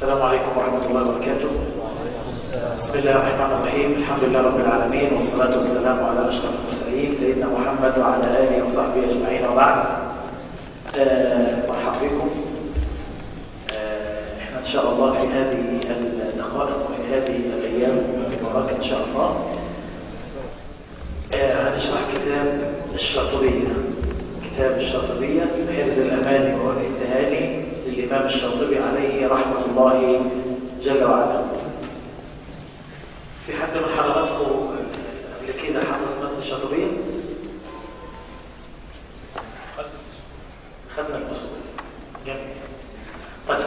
السلام عليكم ورحمة الله وبركاته بسم الله الرحمن الرحيم الحمد لله رب العالمين والصلاة والسلام على أشرف المرسلين سيدنا محمد وعلى آله وصحبه أجمعين وبعد آه، مرحبا بكم آه، احنا إن شاء الله في هذه الدقائق وفي هذه الأيام المباركة إن شاء الله آه، هنشرح كتاب الشاطبية كتاب الشاطبية حفظ الأمان ووجه التهاني للإمام الشاطبي عليه رحمة الله جل وعلا في حد من حضراتكم قبل كده حفظ متن الشاطبية؟ خدنا الأصول جميل طيب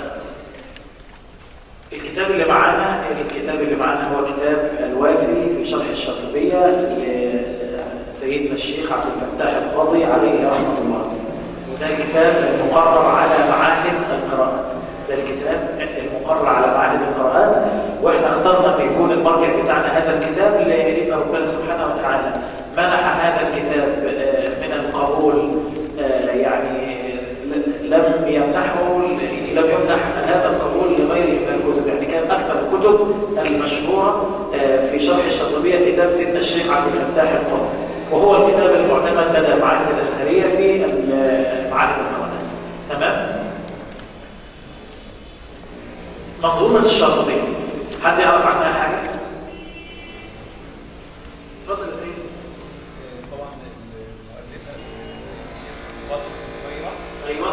الكتاب اللي معانا الكتاب اللي معانا هو كتاب الوافي في شرح الشاطبية لسيدنا الشيخ عبد الفتاح القاضي عليه رحمة الله وده الكتاب المقرر على معاهد القراءات ده الكتاب المقرر على معاهد القراءات واحنا اخترنا ان يكون المرجع بتاعنا هذا الكتاب لان ربنا سبحانه وتعالى منح هذا الكتاب من القبول يعني لم يمنحه لم يمنح هذا القبول لغيره من الكتب يعني كان اكثر الكتب المشهوره في شرح الشاطبيه كتاب سيدنا الشيخ عبد الفتاح القاضي وهو الكتاب المعتمد لدى معاهد الازهريه في معاهد القراءات تمام منظومه الشاطبيه حد يعرف عنها حاجه اتفضل يا سيدي طبعا المؤلفه الشيخ فاطمه الصغيره ايوه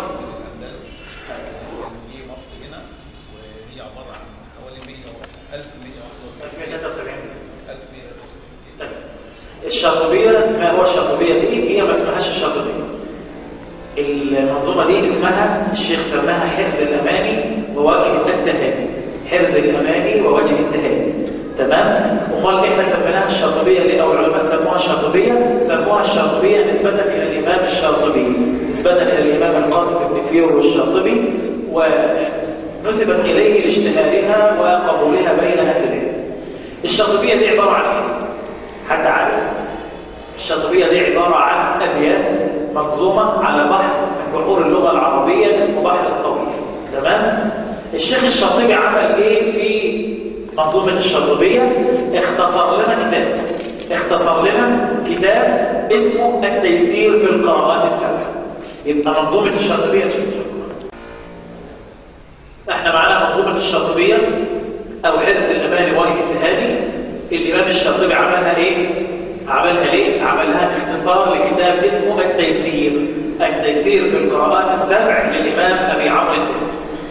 دي مصر هنا وهي عباره عن حوالي 100 1171 1173 1173 طيب. الشاطبية ما هو الشاطبية دي هي ما اسمهاش الشاطبية المنظومة دي اسمها الشيخ سماها حفظ الأماني ووجه التهاني حفظ الأماني ووجه التهاني تمام امال احنا سميناها الشاطبية ليه او العلماء سموها الشاطبية سموها الشاطبية نسبة إلى الإمام الشاطبي نسبة إلى الإمام القاسم بن فيور الشاطبي ونسبت إليه لاشتهارها وقبولها بين أهل العلم الشاطبية دي عبارة عن ايه؟ حد عارف الشاطبية دي عبارة عن أبيات منظومة على بحر من بحور اللغة العربية اسمه بحر الطويل تمام الشيخ الشاطبي عمل ايه في منظومة الشاطبية اختصر لنا كتاب اختصر لنا كتاب اسمه التيسير في القراءات السبع يبقى منظومة الشاطبية احنا معانا منظومة الشاطبية او حفظ الأمان وجه التهادي الإمام الشاطبي عملها ايه عملها ليه عملها اختصار لكتاب اسمه التيسير التيسير في القراءات السبع للإمام أبي عمرو الدين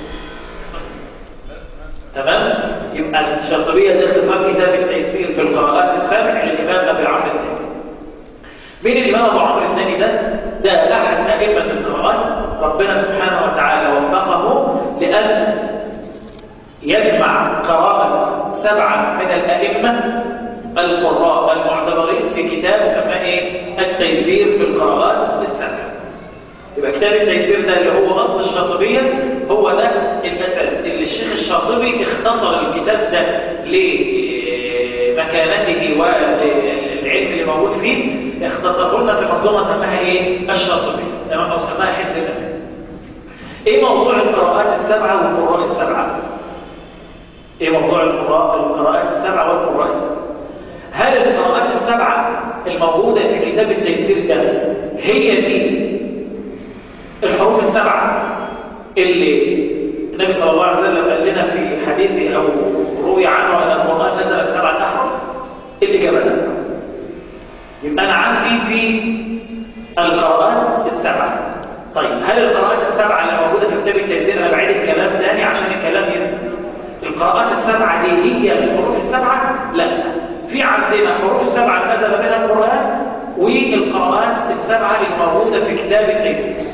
تمام يبقى الشاطبية ده اختصار كتاب التيسير في القراءات السبع للإمام أبي عمرو الدين مين الإمام أبو عمرو الثاني ده ده أحد أئمة القراءات ربنا سبحانه وتعالى وفقه لأن يجمع قراءة سبعة من الأئمة القراء المعتبرين في كتاب سماه ايه التيسير في القراءات السبع يبقى كتاب التيسير ده اللي هو أصل الشاطبية هو ده المثل اللي الشيخ الشاطبي اختصر الكتاب ده لمكانته والعلم اللي موجود فيه اختصره لنا في منظومة سماها ايه الشاطبية تمام او سماها حفظ الأمان ايه موضوع القراءات السبعة والقراء السبعة ايه موضوع القراء القراءات السبعة والقراء السبعة هل القراءات السبعة الموجودة في كتاب التيسير ده هي دي الحروف السبعة اللي النبي صلى الله عليه وسلم قال لنا في حديثه أو روي عنه أن القرآن نزل بسبعة أحرف الإجابة لا يبقى أنا عندي في القراءات السبعة طيب هل القراءات السبعة اللي موجودة في كتاب التيسير أنا بعيد الكلام تاني عشان الكلام يثبت القراءات السبعة دي هي الحروف السبعة لا في عندنا حروف السبعة نزل بها القرآن والقراءات السبعة الموجودة في كتاب التيسير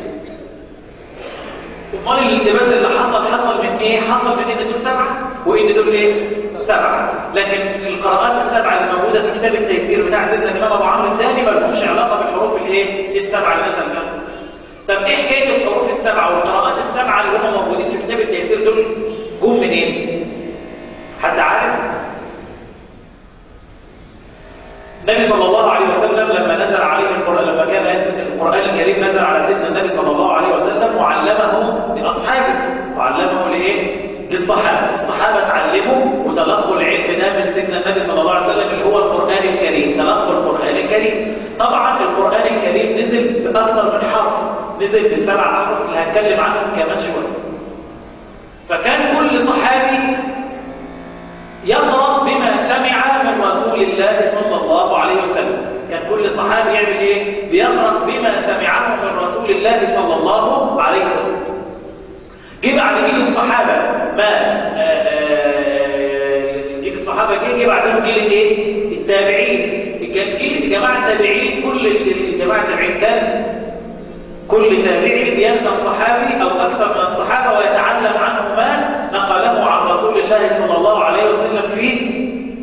امال الالتباس اللي حصل حصل من ايه حصل من ان دول سبعة وان دول ايه سبعة لكن القراءات السبعة اللي موجودة في كتاب التيسير بتاع سيدنا الامام ابو عمرو الثاني ما لهمش علاقة بالحروف الايه السبعة اللي نزل بها طب ايه حكايه الحروف السبعة والقراءات السبعة اللي هم موجودين في كتاب التيسير دول جم منين حد عارف النبي صلى الله عليه وسلم لما نزل عليه القرآن لما كان القرآن الكريم نزل على سيدنا النبي صلى الله عليه وسلم وعلمه لأصحابه وعلمه لإيه؟ للصحابة الصحابة اتعلموا وتلقوا العلم ده من سيدنا النبي صلى الله عليه وسلم اللي هو القرآن الكريم تلقوا القرآن الكريم طبعا القرآن الكريم نزل بأكثر من حرف نزل بسبع أحرف اللي هتكلم عنهم كمان شوية فكان كل صحابي يقرأ بما سمع من رسول الله صلى الله عليه وسلم كان كل صحابي يعمل ايه بيقرأ بما سمعه من رسول الله صلى الله عليه وسلم جه بعد جيل الصحابة ما آآ آآ جيل الصحابة جه جه بعدهم جيل الايه التابعين جيل جماعة التابعين كل جماعة التابعين كان كل تابعي بيلزم صحابي او اكثر من الصحابة ويتعلم عنه ما نقله عن رسول الله صلى الله عليه وسلم في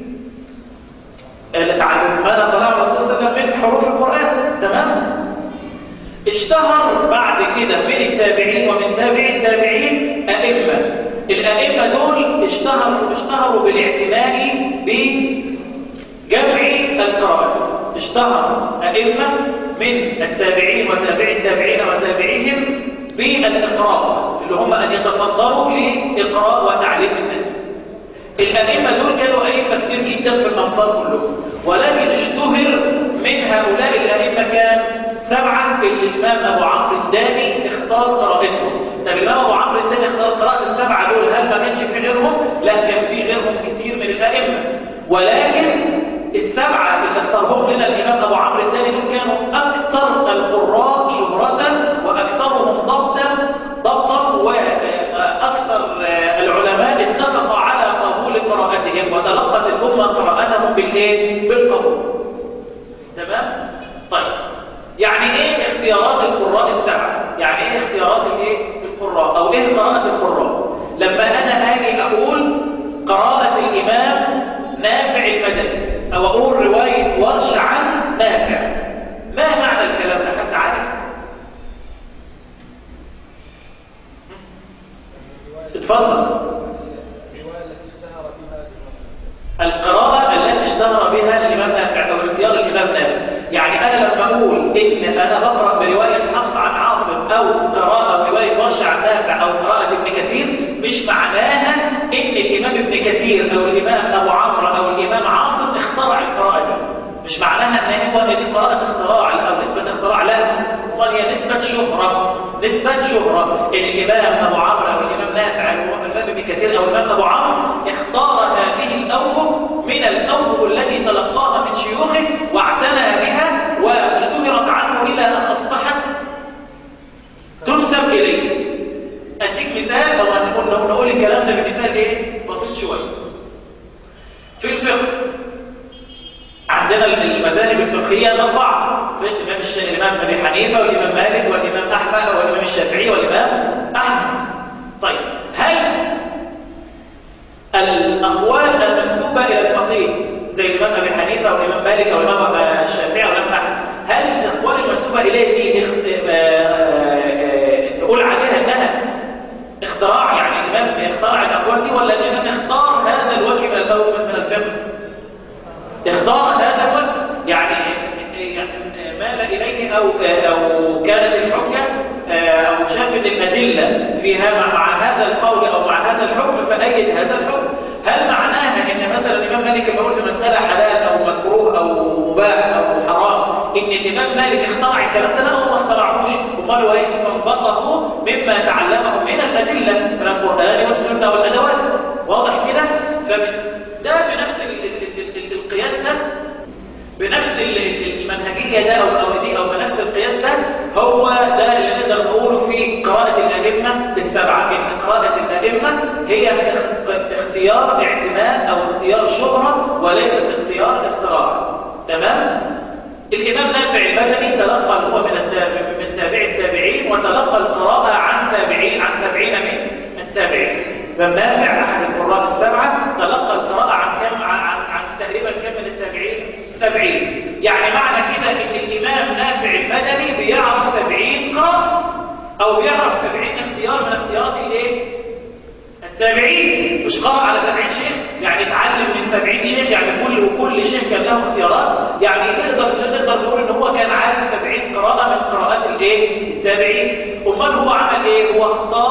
تعلم ما نقله عن رسول الله صلى الله عليه وسلم من حروف القرآن تمام اشتهر بعد كده من التابعين ومن تابعي التابعين أئمة الأئمة دول اشتهروا اشتهروا بالاعتناء بجمع القراءات اشتهر أئمة من التابعين وتابعي التابعين وتابعيهم بالإقراء اللي هم أن يتفضلوا لإقراء وتعليم الناس الأئمة دول كانوا أئمة كتير جدا في الأمصار كلهم ولكن اشتهر من هؤلاء الأئمة كان سبعة اللي الإمام أبو عمرو الداني اختار قراءتهم طب الإمام أبو عمرو الداني اختار قراءة السبعة دول هل ما كانش في غيرهم؟ لا كان في غيرهم كتير من الأئمة ولكن السبعة اللي اختارهم لنا الإمام أبو عمرو الداني دول كانوا أكثر القراء شهرة وأكثرهم ضبطا ضبطا وأكثر العلماء اتفقوا على قبول قراءتهم وتلقت الأمة قراءتهم بالإيه؟ بالقبول تمام؟ طيب يعني ايه اختيارات القراء السبعة يعني ايه اختيارات الايه القراء او ايه قراءة القراء لما انا اجي اقول قراءة الامام نافع المدني او اقول رواية ورش عن نافع ما معنى الكلام ده حد عارف اتفضل القراءة التي اشتهر بها الإمام نافع أو اختيار الإمام نافع يعني أنا لما أقول إن أنا بقرأ برواية حفص عن عاصم أو قراءة برواية ورش عن نافع أو قراءة ابن كثير مش معناها إن الإمام ابن كثير أو الإمام أبو عمرو أو الإمام عاصم اخترع القراءة دي مش معناها إن هو دي قراءة اختراع أو نسبة اختراع لا بل هي نسبة شهرة نسبة شهرة إن الإمام أبو عمرو أو الإمام نافع أو الإمام ابن كثير أو الإمام أبو عمرو اختار هذه الأوجه من الأوجه التي تلقاها من شيوخه واعتنى بها واشتهرت عنه إلى أن أصبحت تنسب إليه أديك مثال لو هنقول لو نقول الكلام ده بمثال إيه؟ بسيط شوية في الفقه عندنا المذاهب الفقهية الأربعة في الإمام الإمام أبي حنيفة والإمام مالك والإمام أحمد والإمام الشافعي والإمام أحمد طيب هل الأقوال المنسوبة إلى الفقيه زي الإمام أبي حنيفة والإمام مالك والإمام الشافعي والإمام أحمد هل الأقوال المنسوبة إليه دي نقول عليها أنها اختراع يعني الإمام اخترع الأقوال دي ولا الإمام اختار هذا الوجه من الأول من الفقه اختار هذا الوجه يعني مال إليه أو, أو كانت الحجة أو شاف الأدلة فيها مع هذا القول أو مع هذا الحكم فأيد هذا الحكم هل معناها أن مثلا الإمام مالك يقول في مسألة حلال أو مكروه أو مباح أو حرام إن الإمام مالك اخترع الكلام ده لا هو ما اخترعوش وقال وإيه فانبطه مما تعلمه من الأدلة من القرآن والسنة والأدوات واضح كده فده بنفس القياس ده بنفس المنهجية ده أو أو دي أو بنفس القياس ده هو ده اللي نقدر نقوله في قراءة الأئمة السبعة إن قراءة الأئمة هي اختيار اعتماد أو اختيار شهرة وليست اختيار اختراع تمام؟ الإمام نافع المدني تلقى هو من من تابع التابعين وتلقى القراءة عن تابعين عن تابعين من التابعين الإمام نافع أحد القراء السبعة تلقى القراءة عن كم عن, عن, عن تقريبا كم من التابعين؟ سبعين يعني معنى كده ان الامام نافع المدني بيعرف سبعين قراءة او بيعرف سبعين اختيار من اختيارات الايه التابعين مش قرأ على سبعين شيخ يعني اتعلم من سبعين شيخ يعني كل وكل شيخ كان له اختيارات يعني نقدر نقدر نقول ان هو كان عارف سبعين قراءة من قراءات الايه التابعين امال هو عمل ايه هو اختار اختيار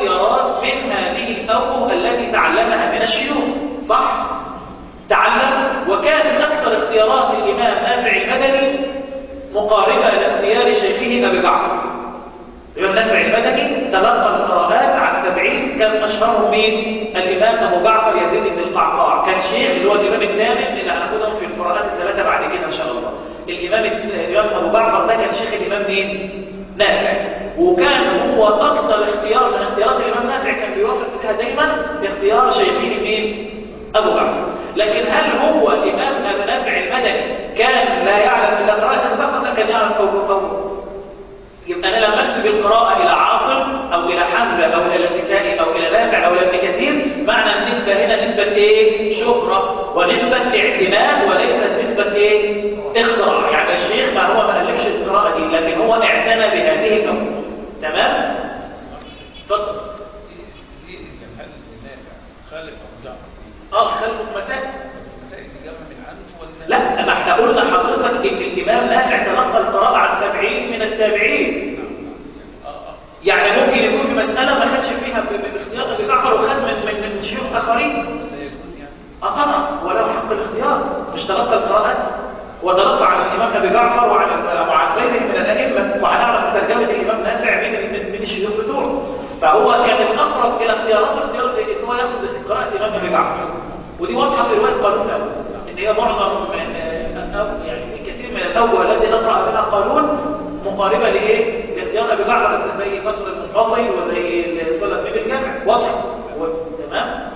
اختيارات من هذه الأوجه التي تعلمها من الشيوخ صح؟ تعلم وكان من أكثر اختيارات الإمام نافع المدني مقاربة لاختيار شيخه أبي جعفر الإمام نافع المدني تلقى القراءات عن سبعين كان أشهرهم مين؟ الإمام أبو جعفر يزيد بن القعقاع كان شيخ اللي هو الإمام الثامن اللي هناخدهم في القراءات الثلاثة بعد كده إن شاء الله الإمام الإمام أبو جعفر ده كان شيخ الإمام مين؟ نافع وكان هو أكثر اختيار من اختيارات الإمام نافع كان بيوافق فيها دايما باختيار شيخه مين؟ أبو جعفر لكن هل هو إمام أبو نافع المدني كان لا يعلم إلا قراءة فقط لا كان يعرف أو أو يبقى أنا لما أكتب القراءة إلى عاصم أو إلى حمزة أو إلى الكتائي أو إلى نافع أو إلى ابن كثير معنى النسبة هنا نسبة إيه؟ شهرة ونسبة اعتماد وليست نسبة إيه؟ اختراع يعني الشيخ ما هو ما ألفش القراءة دي لكن هو اعتنى بهذه الأمور تمام؟ اتفضل ليه كان هل نافع خالف ابو جعفر اه خلفه مسائل المسائل اللي جابها من عنده ولا لا ما احنا قلنا حضرتك ان الامام نافع تلقى القراءة عن سبعين من التابعين اه اه يعني ممكن يكون في مسألة ما خدش فيها ب- ب- باختيار ابي جعفر وخد من من من شيوخ اخرين لا يجوز يعني اه طبعا وله حق الاختيار مش تلقى القراءات وتلقى عن الامام ابي جعفر وعن وعن غيره من الائمه وهنعرف ترجمه الامام نافع من من, من الشيوخ بتوعه فهو كان الاقرب الى اختيارات اختيار ان هو ياخذ قراءه الامام ابي جعفر ودي واضحه في روايه قانون الاول ان هي معظم من أو يعني في كثير من الاول الذي اقرا فيها قانون مقاربه لايه؟ لاختيار ابي جعفر زي فصل المنفصل وزي صله بين الجمع واضحه و- تمام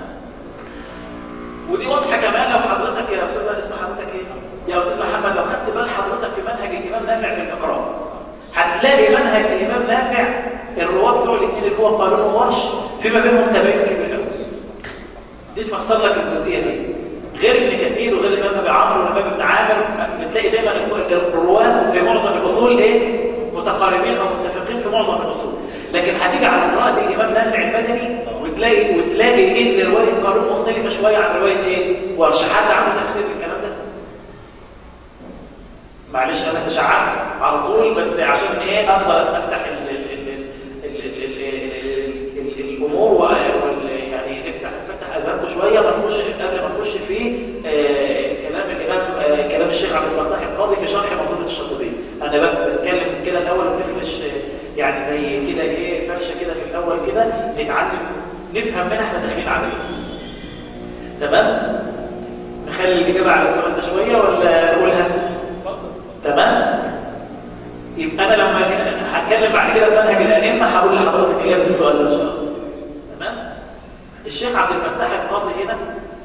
ودي واضحه كمان لو حضرتك يا استاذ اسم حضرتك ايه يا استاذ محمد لو خدت بال حضرتك في منهج الامام نافع في الاقراء هتلاقي منهج الامام نافع الرواه بتوع الاثنين اللي هو قانون وورش فيما بينهم تباين كبير قوي دي تفسر لك الجزئيه دي غير ابن كثير وغير الامام ابي عمرو والامام ابن عامر بتلاقي دايما الرواه في معظم الاصول ايه متقاربين او متفقين في معظم الاصول لكن هتيجي على قراءه الامام نافع المدني وتلاقي وتلاقي ان روايه قانون مختلفه شويه عن روايه ايه ورش حد عنده تفسير للكلام ده معلش انا تشعبت على طول بس عشان ايه اقدر افتح ال ال ال ال ال ال ال ال الامور وال يعني نفتح نفتح اذهانكم شويه ما نخش قبل ما نخش في آه كلام الامام آه كلام الشيخ عبد الفتاح القاضي في شرح مقولة الشاطبية انا بتكلم كده الاول ونفرش آه، يعني زي كده ايه فرشه كده في الاول كده نتعلم نفهم منها احنا داخلين على ايه تمام نخلي الاجابه على السؤال ده شويه ولا نقولها اتفضل تمام يبقى انا لما هتكلم بعد كده في منهج الائمه هقول لحضرتك اجابه السؤال ده ان شاء الله تمام الشيخ عبد الفتاح القاضي هنا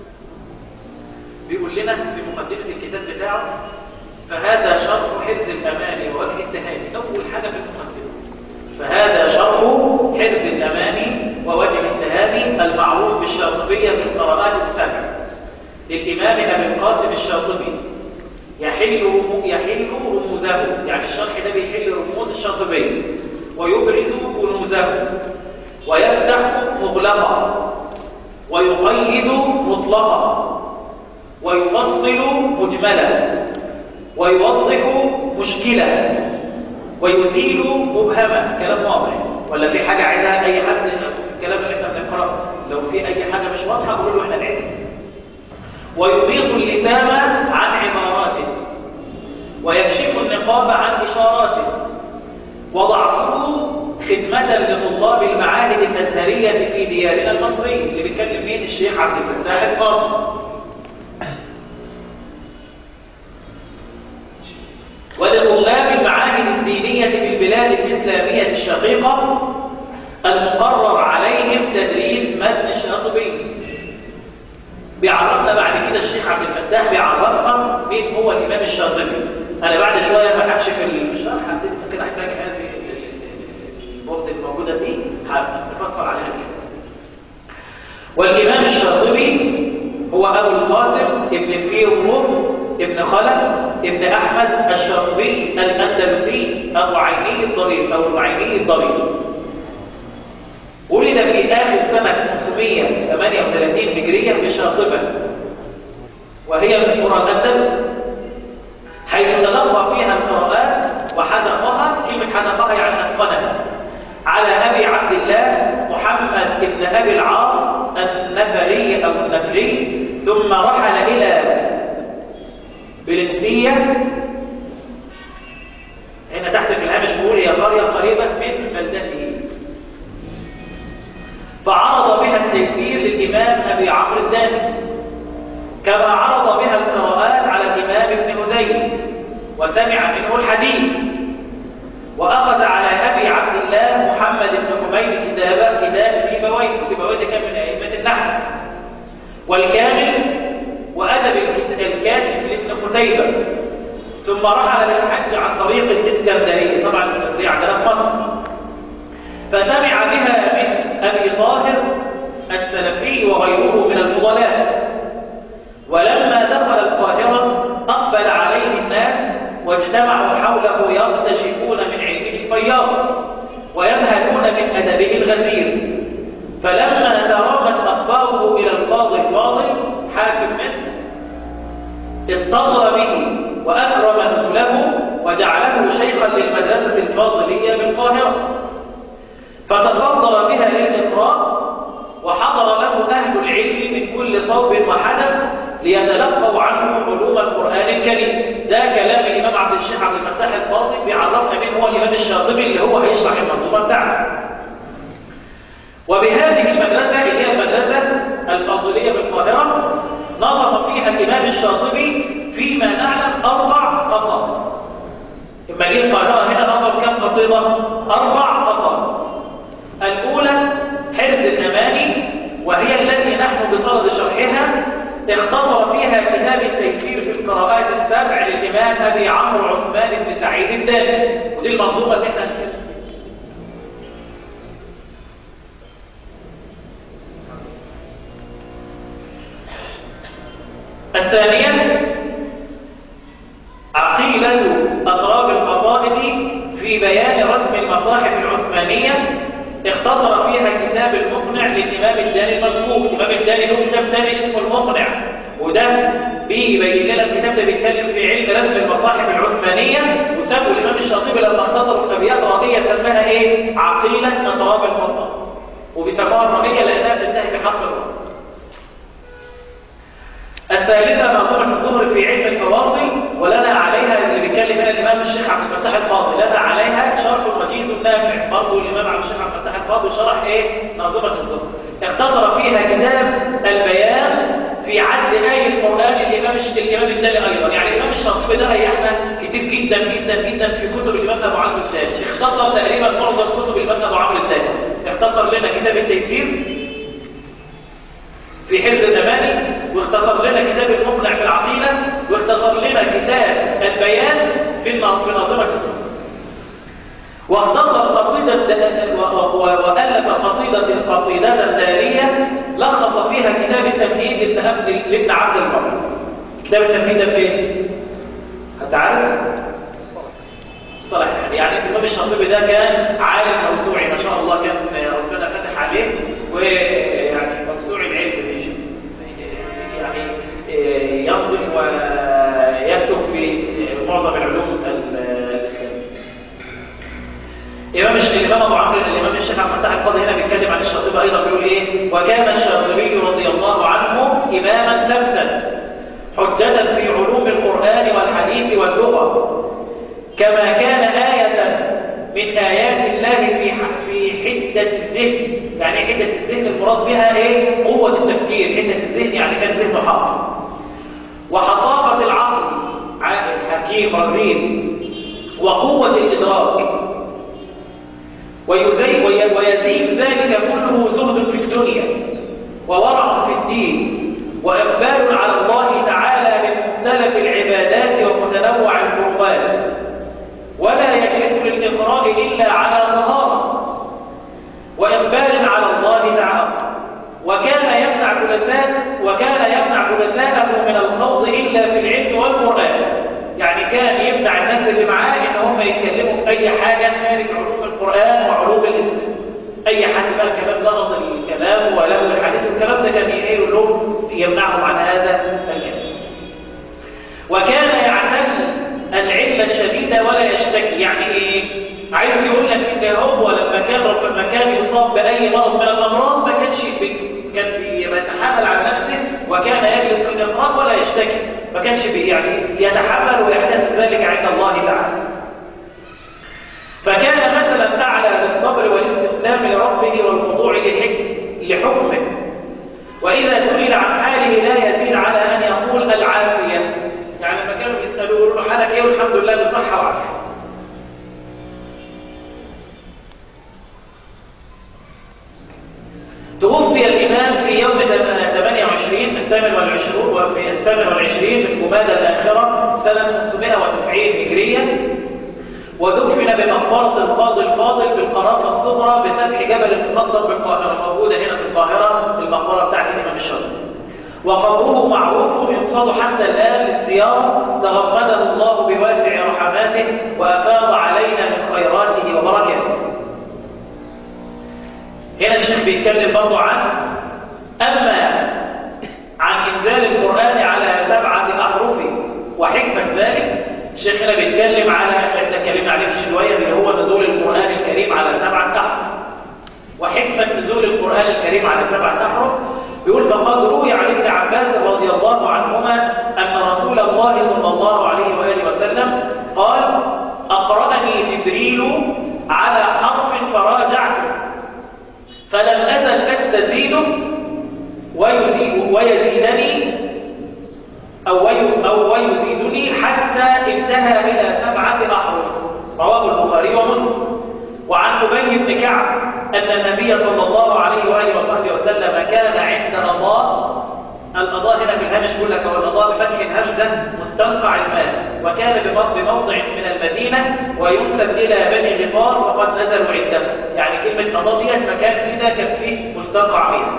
بيقول لنا في مقدمه الكتاب بتاعه فهذا شرح حفظ الاماني ووجه التهاني اول حاجه في المقدمه فهذا شرح حفظ الاماني ووجه التهاني المعروف بالشاطبيه في القراءات السبع للامام ابي القاسم الشاطبي يحل رمو- يحل رموزه يعني الشرح ده بيحل رموز الشاطبية ويبرز كنوزه ويفتح مغلقة ويقيد مطلقة ويفصل مجملة ويوضح مشكلة ويزيل مبهمة كلام واضح ولا في حاجة عايزها أي حد في الكلام اللي احنا بنقرأه لو في أي حاجة مش واضحة قولوا له احنا نعيدها ويبيض اللسان عن عباراته ويكشف النقاب عن إشاراته وضعته خدمة لطلاب المعاهد الأزهرية في ديارنا المصري اللي بيتكلم مين الشيخ عبد الفتاح القاضي ولطلاب المعاهد الدينية في البلاد الإسلامية الشقيقة المقرر عليهم تدريس متن الشاطبي بيعرفنا بعد كده الشيخ عبد الفتاح بيعرفنا مين هو الإمام الشاطبي أنا بعد شوية ما همشي في الشرح هبتدي ممكن أحتاج هذه البورد الموجودة دي هنفصل عليها كده والإمام الشاطبي هو أبو القاسم ابن فيروز ابن خلف ابن أحمد الشاطبي الأندلسي أبو عيني الضرير أو العيني الضرير ولد في آخر سنة 538 هجرية بشاطبة وهي من قرى الأندلس حيث تلقى فيها القراءات وحدقها كلمة حدقها يعني أتقنها على أبي عبد الله محمد محمد بن أبي العاص النفري أو النفري ثم رحل إلى بلنسية هنا تحت في الهامش بيقول هي قرية قريبة من بلدته فعرض بها التيسير للإمام أبي عمرو الداني كما عرض بها القراءات على الإمام ابن هذيل وسمع منه الحديث وأخذ على أبي عبد الله محمد بن حميد كتابا كتاب سيبويه سيبويه كان من أئمة النحو والكامل وأدب الكاتب لابن قتيبة ثم رحل للحج عن طريق الإسكندرية طبعا الإسكندرية عندنا في مصر فسمع بها من أبي طاهر السلفي وغيره من الفضلاء ولما دخل القاهرة أقبل عليه الناس واجتمعوا حوله يرتشفون من علمه الفياض ويذهلون من أدبه الغزير فلما ترامت أخباره إلى القاضي الفاضل حاكم مصر اتصل به وأكرم نزله وجعله شيخا للمدرسة الفاضلية بالقاهرة فتفضل بها للإقراء وحضر له أهل العلم من كل صوب وحدث ليتلقوا عنه علوم القرآن الكريم ده كلام الإمام عبد الشيخ عبد الفتاح القاضي بيعرفنا مين هو الإمام الشاطبي اللي هو هيشرح المنظومة بتاعته وبهذه المدرسة اللي هي المدرسة الفاضلية بالقاهرة نظم فيها الإمام الشاطبي فيما نعلم أربع قصائد لما جه القاهرة هنا نظم كم قصيدة؟ أربع قصائد الأولى حرز الأماني وهي التي نحن بصدد شرحها اختصر فيها كتاب التيسير في القراءات السبع للإمام أبي عمرو عثمان بن سعيد الداني ودي المنظومة اللي احنا نتكلم الثانية عقيلة أطراب القصائد في بيان رسم المصاحف العثمانية اختصر فيها كتاب المقنع للإمام الداني المذكور الإمام الداني له كتاب ثاني اسمه المقنع وده بيبين لنا الكتاب ده بيتكلم في علم رسم المصاحف العثمانية وسابه الإمام الشاطبي لما اختصروا في أبيات رامية سماها إيه؟ عقيلة أطراب القصائد وبيسموها الرامية لأنها بتنتهي بحرف الراء الثالثة منظومة الظهر في علم الفواصل ولنا عليها اللي بيتكلم هنا الإمام الشيخ عبد الفتاح القاضي لنا عليها شرح وجيز نافع برضه الإمام عبد الشيخ عبد الفتاح القاضي شرح إيه منظومة الظهر اختصر فيها كتاب البيان في عدل آية القرآن للإمام الإمام الدالي أيضا يعني الإمام الشاطبي ده ريحنا كتير جدا جدا جدا في كتب الإمام أبو عمرو الثاني اختصر تقريبا معظم كتب الإمام أبو عمرو الثاني اختصر لنا كتاب التيسير في حفظ الأماني واختصر لنا كتاب المقنع في العقيدة واختصر لنا كتاب البيان في في ناظمة السنة واختصر قصيدة وألف قصيدة قصيدة تالية لخص فيها كتاب التمهيد لابن عبد البر كتاب التمهيد ده فين؟ حد عارف؟ مصطلح يعني الإمام الشاطبي ده كان عالم موسوعي ما شاء الله كان ربنا فتح عليه ويعني موسوعي العلم يعني ينظم ويكتب في معظم العلوم الإسلامية. إمام الإمام أبو عمرو الإمام الشيخ عبد الفتاح القاضي هنا بيتكلم عن الشاطبي أيضا بيقول إيه؟ وكان الشاطبي رضي الله عنه إماما ثبتا حجة في علوم القرآن والحديث واللغة كما كان آية من آيات الله في في حدة الذهن يعني حدة الذهن المراد بها إيه؟ قوة التفكير حدة الذهن يعني كان ذهنه حاضر وحصافة العقل عاقل حكيم رزين وقوة الإدراك ويزي ويزيد ذلك كله زهد في الدنيا وورع في الدين وإقبال على الله تعالى من مختلف العبادات ومتنوع القربات ولا يجلس للإقراء إلا على طهارة وإقبال على الله تعالى وكان يمنع جلساء وكان يمنع جلساءه من الخوض إلا في العلم والقرآن يعني كان يمنع الناس اللي معاه إن هم يتكلموا في أي حاجة خارج علوم القرآن وعلوم الإسلام أي حد بقى كلام لغط الكلام وله الحديث والكلام ده كان يقول لهم يمنعهم عن هذا الكلام وكان يعتل العلة الشديدة ولا يشتكي يعني إيه؟ عايز يقول لك ان هو لما كان رب لما كان يصاب باي مرض من الامراض ما كانش بي كان بيتحمل على نفسه وكان يجلس في الاقراء ولا يشتكي ما كانش بي يعني يتحمل ويحتسب ذلك عند الله تعالى فكان مثلا اعلى للصبر والاستسلام لربه والخضوع لحكم لحكمه واذا سئل عن حاله لا يزيد على ان يقول العافيه يعني لما كانوا بيسالوه يقولوا له حالك ايه والحمد لله بصحه وعافيه توفي الإمام في يوم 28 الثامن والعشرون وفي الثامن والعشرين من جمادى الآخرة سنة 590 هجرية ودفن بمقبرة القاضي الفاضل بالقرافة الصغرى بفتح جبل المقدم بالقاهرة موجودة هنا في القاهرة المقبرة بتاعت الإمام الشافعي وقبره معروف يقصد حتى الآن للزيارة تغمده الله بواسع رحماته وأفاض علينا من خيراته وبركاته هنا الشيخ بيتكلم برضو عن أما عن إنزال القرآن على سبعة أحرف وحكمة ذلك الشيخ هنا بيتكلم على احنا اتكلمنا عليه من شوية اللي هو نزول القرآن الكريم على سبعة أحرف وحكمة نزول القرآن الكريم على سبعة أحرف بيقول فقد روي عن ابن عباس رضي الله عنهما أن رسول الله صلى الله عليه وآله وسلم قال أقرأني جبريل على حرف فراجعته فلم أزل أستزيده ويزيد ويزيدني أو, أو ويزيدني حتى انتهى إلى سبعة أحرف رواه البخاري ومسلم وعن أبي بن كعب أن النبي صلى الله عليه وآله وصحبه وسلم كان عند أضاء الأضاء هنا في الهامش يقول لك والأضاء بفتح الهمزة مستنقع الماء وكان بموضع من المدينة وينسب إلى بني غفار فقد نزلوا عنده يعني كلمة أضاء ديت مكان كده كان فيه مستنقع مياه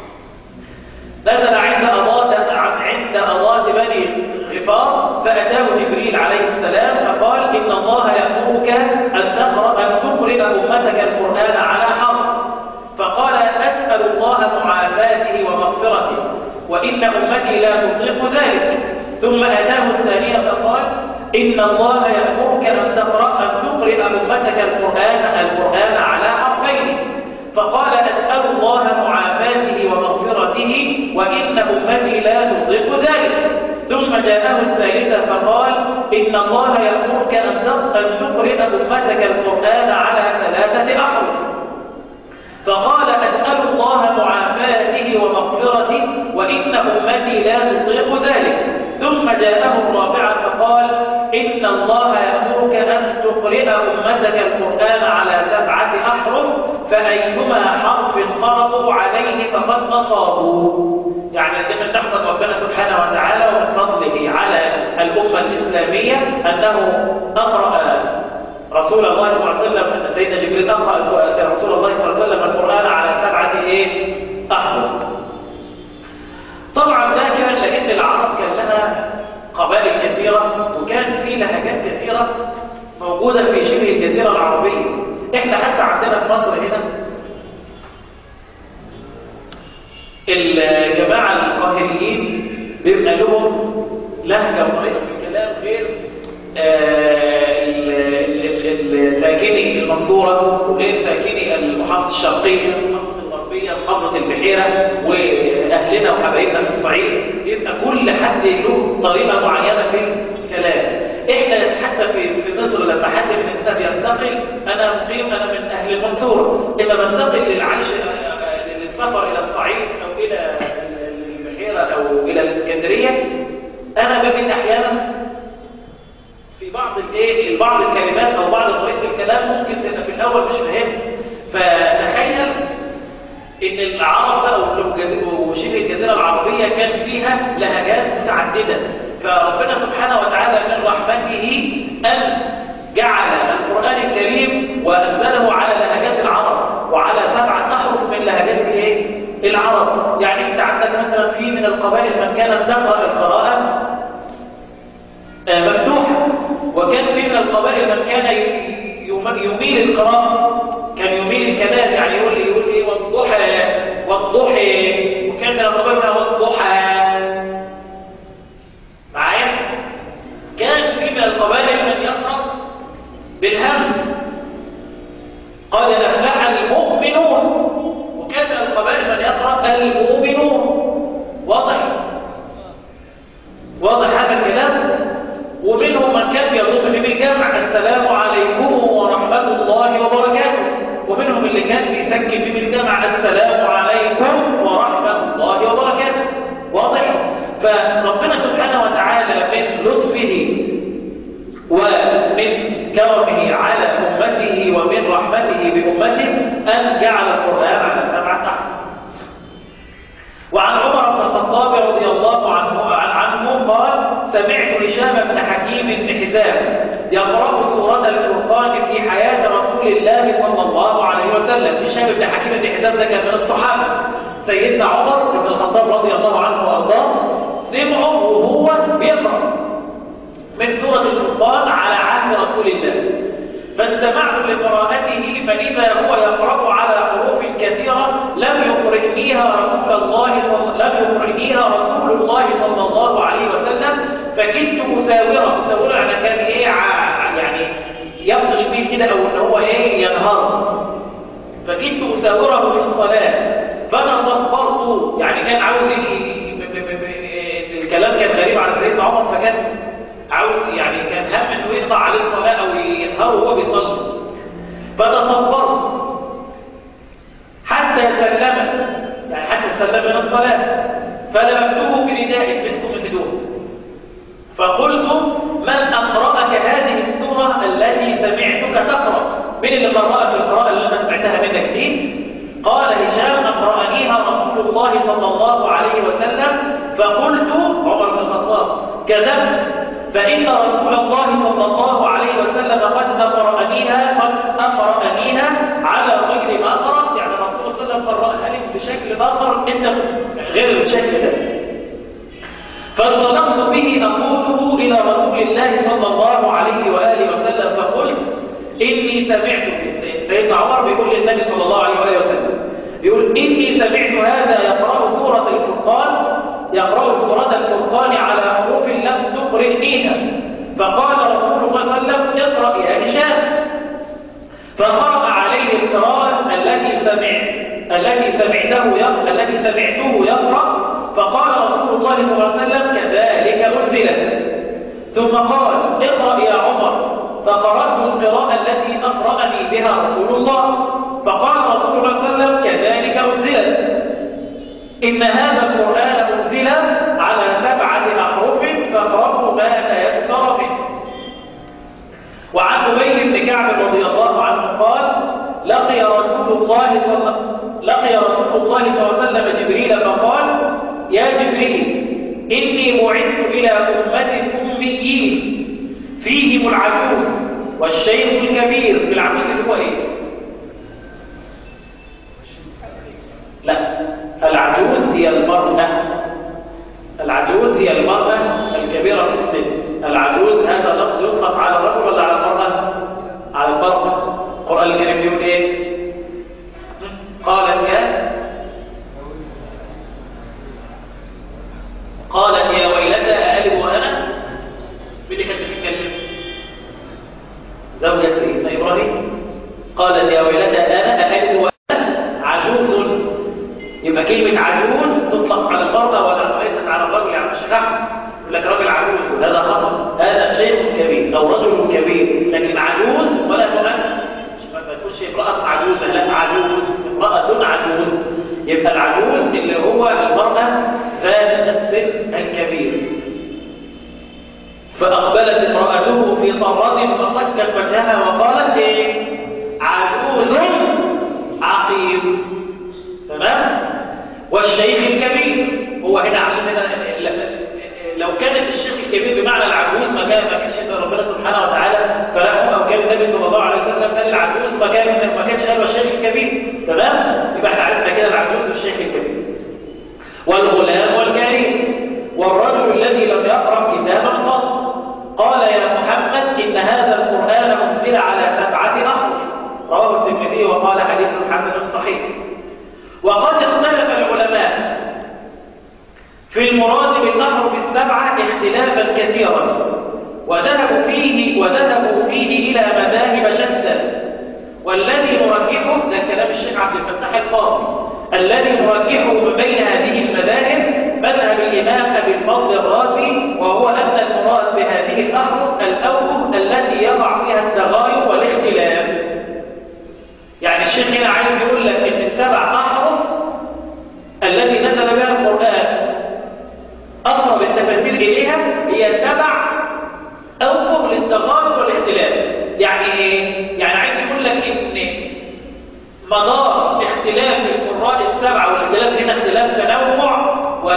نزل عند أضاء عند أضاء بني غفار فأتاه جبريل عليه السلام فقال إن الله يأمرك أن تقرأ أن تقرئ أمتك القرآن على حرف فقال أسأل الله معافاته ومغفرته وإن أمتي لا تطيق ذلك ثم أتاه الثانية فقال إن الله يأمرك أن تقرأ أن تقرئ أمتك القرآن القرآن على حرفين فقال أسأل الله معافاته ومغفرته وإن أمتي لا تطيق ذلك ثم جاءه الثالثة فقال إن الله يأمرك أن تقرئ أمتك القرآن على ثلاثة أحرف فقال أسأل الله معافاته ومغفرته وإن أمتي لا تطيق ذلك ثم جاءه الرابعة فقال إن الله يأمرك أن تقرئ أمتك القرآن على سبعة أحرف فأيما حرف قرأوا عليه فقد أصابوا يعني من نحمد ربنا سبحانه وتعالى ومن فضله على الأمة الإسلامية أنه أقرأ رسول الله صلى الله عليه وسلم أن سيدنا جبريل أقرأ رسول الله صلى الله عليه وسلم القرآن على سبعة إيه؟ أحرف طبعا ده كان لأن العرب كان لها قبائل كثيرة وكان في لهجات كثيرة موجودة في شبه الجزيرة العربية احنا حتى عندنا في مصر هنا الجماعة القاهريين بيبقى لهم لهجة وطريقة في الكلام غير ساكني المنصورة وغير ساكني المحافظة الشرقية المحافظة الغربية محافظة البحيرة وأهلنا وحبايبنا في الصعيد يبقى كل حد له طريقة معينة في الكلام احنا حتى في في مصر لما حد مننا بينتقل انا مقيم انا من اهل المنصورة لما بنتقل للعيش للسفر الى الصعيد او الى البحيرة او الى الاسكندرية انا بجد احيانا في بعض الايه بعض الكلمات او بعض طريقه الكلام ممكن تبقى في الاول مش فاهم فتخيل ان العرب بقى وشبه الجزيره العربيه كان فيها لهجات متعدده فربنا سبحانه وتعالى من رحمته ان جعل القران الكريم وانزله على لهجات العرب وعلى سبعه احرف من لهجات الايه العرب يعني انت عندك مثلا في من القبائل من كانت تقرا القراءه مفتوحة وكان في من القبائل من كان يميل القراءة كان يميل الكلام يعني يقول يقول ايه والضحى والضحى وكان من القبائل والضحى معايا كان في من القبائل من يقرأ بالهمز واضح هذا الكلام ومنهم من كان يضم به بالجمع السلام عليكم ورحمة الله وبركاته ومنهم اللي كان بيسكن به بالجمع السلام عليكم ورحمة الله وبركاته واضح فربنا سبحانه وتعالى من لطفه ومن كرمه على أمته ومن رحمته بأمته أن جعل القرآن على سبعة أحرف وعن عمر بن الخطاب رضي الله عنه عنه قال سمعت هشام بن حكيم بن حزام يقرأ سورة الفرقان في حياة رسول الله صلى الله عليه وسلم هشام بن حكيم بن حزام ده كان من الصحابة سيدنا عمر بن الخطاب رضي الله عنه وأرضاه سمعه وهو بيقرأ من سورة الفرقان على عهد رسول الله فاستمعت لقراءته فإذا هو يقرأ على حروف كثيرة لم يقرئنيها رسول الله صلى لم يقرئنيها رسول الله صلى الله عليه وسلم فكنت أساوره أساوره يعني كان إيه يعني يبطش بيه كده أو إن هو إيه ينهار فكنت أساوره في الصلاة فأنا صبرت يعني كان عاوز الكلام كان غريب على سيدنا عمر فكان عاوز يعني كان هم انه يقطع عليه الصلاه او ينهار وهو بيصلي فتصبرت حتى سلم يعني حتى سلم من الصلاه فلمسته بردائه مسكه من هدوء فقلت من اقراك هذه السوره التي سمعتك تقرا من اللي قراك القراءه اللي انا سمعتها منك دي قال هشام اقرانيها رسول الله صلى الله عليه وسلم فقلت عمر بن الخطاب كذبت فإن رسول الله صلى الله عليه وسلم قد أقرأنيها قد أقرأنيها على غير ما قرأت يعني الرسول صلى الله عليه وسلم قرأها لك بشكل آخر أنت غير الشكل ده فانطلقت به أقوله إلى رسول الله صلى الله عليه وآله وسلم فقلت إني سمعت سيدنا عمر بيقول للنبي صلى الله عليه وآله وسلم بيقول إني سمعت هذا يقرأ سورة الفرقان يقرأ سورة الفرقان على حروف لم تقرئنيها فقال رسول الله صلى الله عليه وسلم اقرأ يا هشام فقرأ عليه القراءة التي سمع التي سمعته يقرأ التي سمعته يقرأ فقال رسول الله صلى الله عليه وسلم كذلك أنزلت ثم قال اقرأ يا عمر فقرأت القراءة التي أقرأني بها رسول الله فقال رسول الله صلى الله عليه وسلم كذلك أنزلت إن هذا القرآن أنزل على سبعة أحرف فاقرأوا ما تيسر منه وعن أبي بن كعب رضي الله عنه قال لقي رسول الله صلى لقي رسول الله صلى الله عليه وسلم جبريل فقال يا جبريل إني بعثت إلى أمة أميين فيهم العجوز والشيخ الكبير العجوز هو إيه؟ لا العجوز هي المرأة العجوز هي المرأة الكبيرة في السن العجوز هذا لفظ يطلق على الرجل ولا على المرأة على المرأة القرآن الكريم يقول ايه قالت يا قالت يا ويلتى أألد وأنا مين اللي كان بيتكلم زوجة سيدنا إبراهيم قالت يا ويلتى أنا أألد وأنا عجوز يبقى كلمة عجوز تطلق على المرأة ولا ليست على الرجل يعني مش أحمد يقول لك راجل عجوز هذا خطأ هذا شيخ كبير أو رجل كبير لكن عجوز ولا تؤمن ما تقولش امرأة عجوزة لا عجوز امرأة عجوز يبقى العجوز اللي هو المرأة ذات السن الكبير فأقبلت امرأته في صرة فصكت وجهها وقالت ايه عجوز عقيم تمام والشيخ الكبير هو هنا عشان هنا لو كانت الشيخ الكبير بمعنى العجوز ما كان ما كانش ربنا سبحانه وتعالى فرقهم او كان النبي صلى الله عليه وسلم قال العجوز ما كان ما كانش قال الشيخ الكبير تمام يبقى احنا عرفنا كده العجوز والشيخ الكبير والغلام والكريم والرجل الذي لم يقرأ كتابا قط قال يا محمد إن هذا القرآن أنزل على سبعة أحرف رواه الترمذي وقال حديث حسن صحيح وقد اختلف العلماء في المراد بالأحرف السبعة اختلافا كثيرا وذهبوا فيه وذهبوا فيه إلى مذاهب شتى والذي نرجحه ده كلام الشيخ عبد الفتاح القاضي الذي نرجحه من بين هذه المذاهب مذهب الإمام أبي الفضل الرازي وهو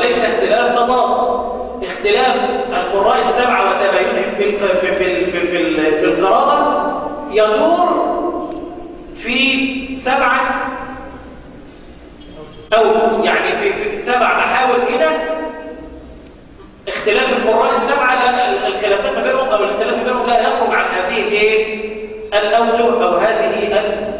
وليس اختلاف تضاد اختلاف القراء السبعة وتباينهم في الق- في في في في, ال- في القراءة يدور في سبعة أو يعني في, في سبع محاور كده اختلاف القراء السبعة لا ال- الخلافات ما بينهم أو الاختلاف ما بينهم لا يخرج عن هذه الايه الأوجه أو هذه ال-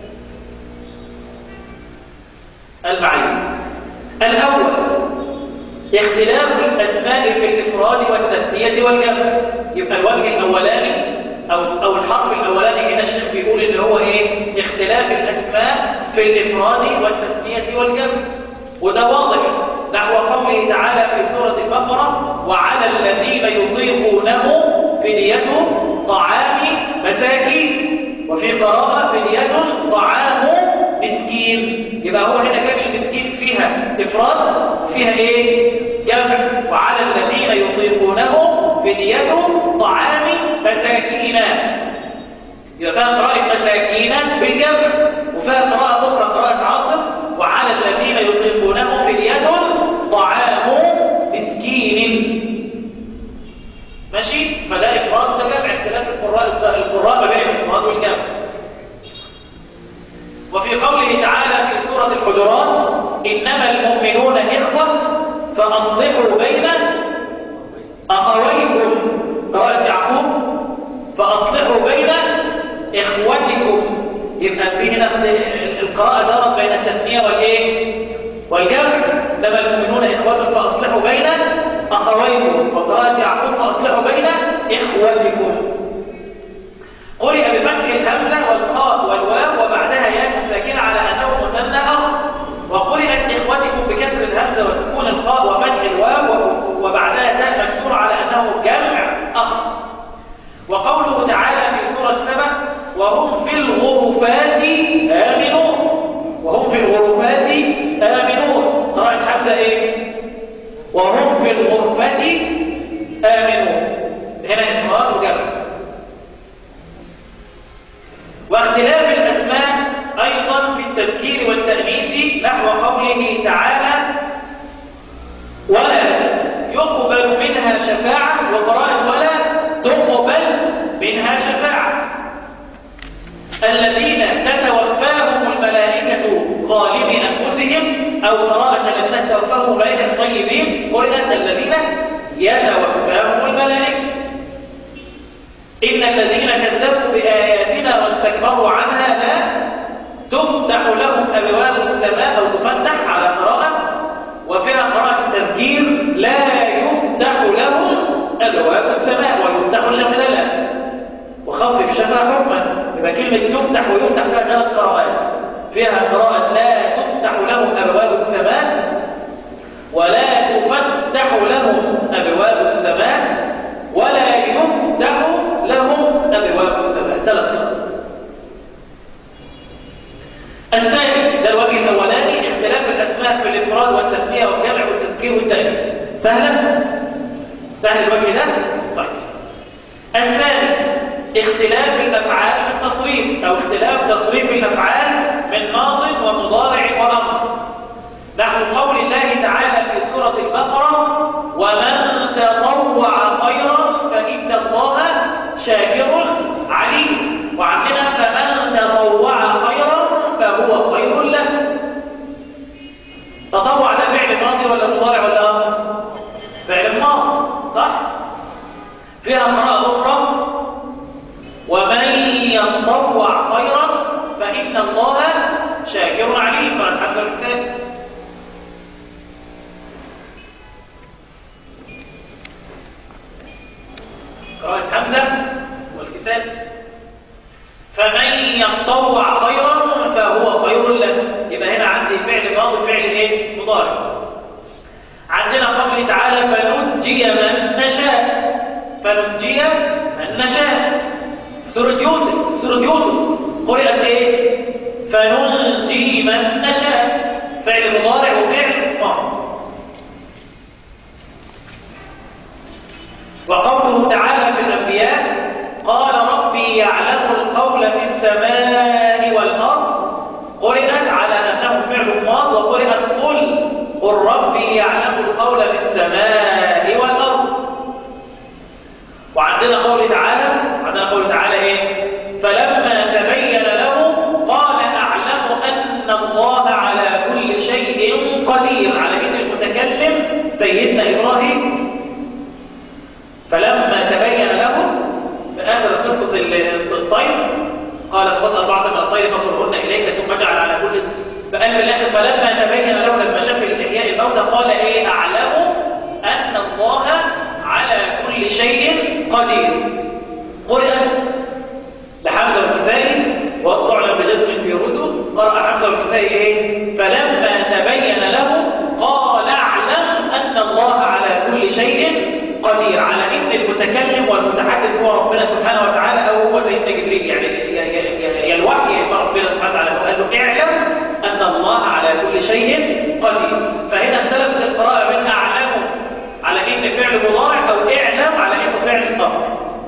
المعايير الأول اختلاف الأسماء في الإفراد والتثنية والجمع يبقى الوجه الأولاني أو أو الحرف الأولاني هنا الشيخ بيقول إن هو إيه اختلاف الأسماء في الإفراد والتثنية والجمع وده واضح نحو قوله تعالى في سورة البقرة وعلى الذين يطيقونه فدية طعام مساكين وفي قراءة فدية طعام مسكين يبقى هو هنا جاب المسكين فيها إفراد وفيها إيه؟ جمع وعلى الذين يطيقونه فدية طعام مساكين يبقى فيها قراءة مساكين بالجمع وفيها قراءة أخرى قراءة عاصم وعلى الذين يطيقونه فدية طعام مسكين ماشي فده إفراد وده جمع اختلاف القراء القراء ما بين الإفراد والجمع وفي قوله تعالى في سورة الحجرات إنما المؤمنون إخوة فأصلحوا بين أخويكم قراءة يعقوب فأصلحوا بين إخوتكم يبقى في هنا القراءة دارت بين التثنية والإيه؟ والجمع إنما المؤمنون إخوة فأصلحوا بين أخويكم وقراءة يعقوب فأصلحوا بين إخوتكم قرئ بفتح الهمزة والقاء والواو وبعدها ياء ساكنة على أنه مثنى أخ وقرئت إخوتكم بكسر الهمزة وسكون القاء وفتح الواو وبعدها تاء مكسورة على أنه جمع أخ وقوله تعالى في سورة سبع وهم في الغرفات آمنون وهم في الغرفات آمنون قرأت حمزة إيه؟ وهم في الغرفة آمنون هنا إفراد وجمع واختلاف الأسماء أيضا في التذكير والتأنيث نحو قوله تعالى ولا يقبل منها شفاعة وقراءة ولا تقبل منها شفاعة الذين تتوفاهم الملائكة ظالمي أنفسهم أو قراءة الذين تتوفاهم الملائكة طيبين قرأت الذين يتوفاهم الملائكة إن الذين كذبوا بآياتنا واستكبروا عنها لا تفتح لهم أبواب السماء أو تفتح على قراءة وفيها قراءة التذكير لا يفتح لهم أبواب السماء ويفتح شمالا وخفف شفا حكما يبقى كلمة تفتح ويفتح فيها ثلاث قراءات فيها قراءة لا تفتح لهم أبواب السماء ولا تفتح لهم أبواب السماء ولا يفتح لهم أبواب السماء ثلاث قراءات الثاني ده الوجه الأولاني اختلاف الأسماء في الإفراد والتثنية والجمع والتذكير والتأنيث سهلا؟ سهل الوجه ده؟ طيب الثاني اختلاف الأفعال في التصريف أو اختلاف تصريف الأفعال من ماض ومضارع وأمر نحو قول الله تعالى في سورة البقرة ومن تطوع خيرا فإن الله شاكر عليم وعندنا فمن تطوع خيرا فهو خير له تطوع ده فعل ماضي ولا مضارع ولا امر فعل ماضي صح فيها قراءة أخرى ومن يتطوع خيرا فإن الله شاكر عليم قال حسن الكتاب قراءة حمزة والكتاب فمن يتطوع خيرا فهو خير له يبقى هنا عندي فعل ماضي فعل ايه مضارع عندنا قوله تعالى فننجي من نشاء فننجي من نشاء سورة يوسف سورة يوسف قرأت ايه فننجي من نشاء فعل مضارع وفعل ماضي وقوله تعالى في الأنبياء قال ربي يعلم القول في السماء والأرض قرئت على أنه فعل ماض وقرئت قل قل ربي يعلم القول سيدنا إبراهيم فلما تبين له في آخر قصة الطير قال خذ أربعة من الطير فصرهن إليك ثم اجعل على كل فقال في الآخر فلما تبين له لما شاف الإحياء الموتى قال إيه أعلم أن الله على كل شيء قدير قرأت لحمد الكفائي وأصعنا بجزم في رسل قرأ حمد الكفائي إيه فلما تبين له قال أعلم أن الله على كل شيء قدير على ان المتكلم والمتحدث هو ربنا سبحانه وتعالى او هو سيدنا جبريل يعني يا الوحي يا ربنا سبحانه وتعالى قال له اعلم ان الله على كل شيء قدير فهنا اختلفت القراءه بين اعلم على ان فعل مضارع او اعلم على انه فعل امر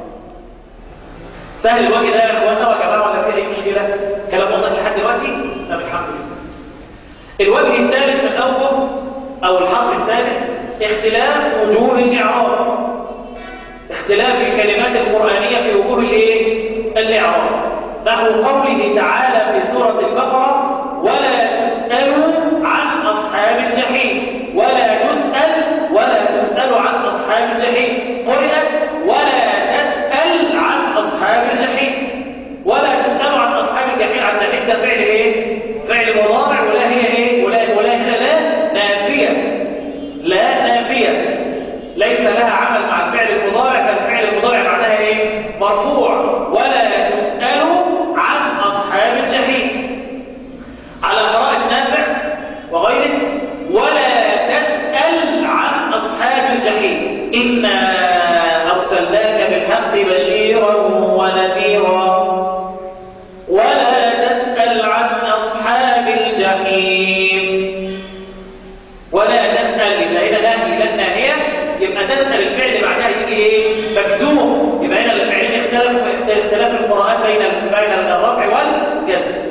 سهل الوجه ده يا اخوانا ولا جماعه ولا في اي مشكله كلام واضح لحد دلوقتي طب الحمد لله الوجه الثالث من اوجه او الحرف الثالث اختلاف وجوه الإعراب اختلاف الكلمات القرآنية في وجوه الايه الإعراب نحو قوله تعالى في سورة البقرة ولا تسألوا عن أصحاب الجحيم ولا تسأل ولا تسأل عن أصحاب الجحيم قرأت ولا تسأل عن أصحاب الجحيم ولا تسأل عن أصحاب الجحيم عن الجحيم ده فعل ايه فعل مضارع ولا هي ايه ولا ولا هنا لا نافية لا نافية ليس لها عمل مع الفعل المضارع فالفعل المضارع معناها ايه مرفوع ولا تسأل عن أصحاب الجحيم على قراءة نافع وغيره ولا تسأل عن أصحاب الجحيم إنا أرسلناك بالحق بشيرا ونذيرا ولا تسأل عن أصحاب الجحيم ولا تسأل يبقى هنا نهي لا الناهية يبقى تسأل الفعل بعدها يجي ايه مجزوم يبقى هنا الفعلين اختلفوا اختلاف القراءات بين بين الرفع والجزم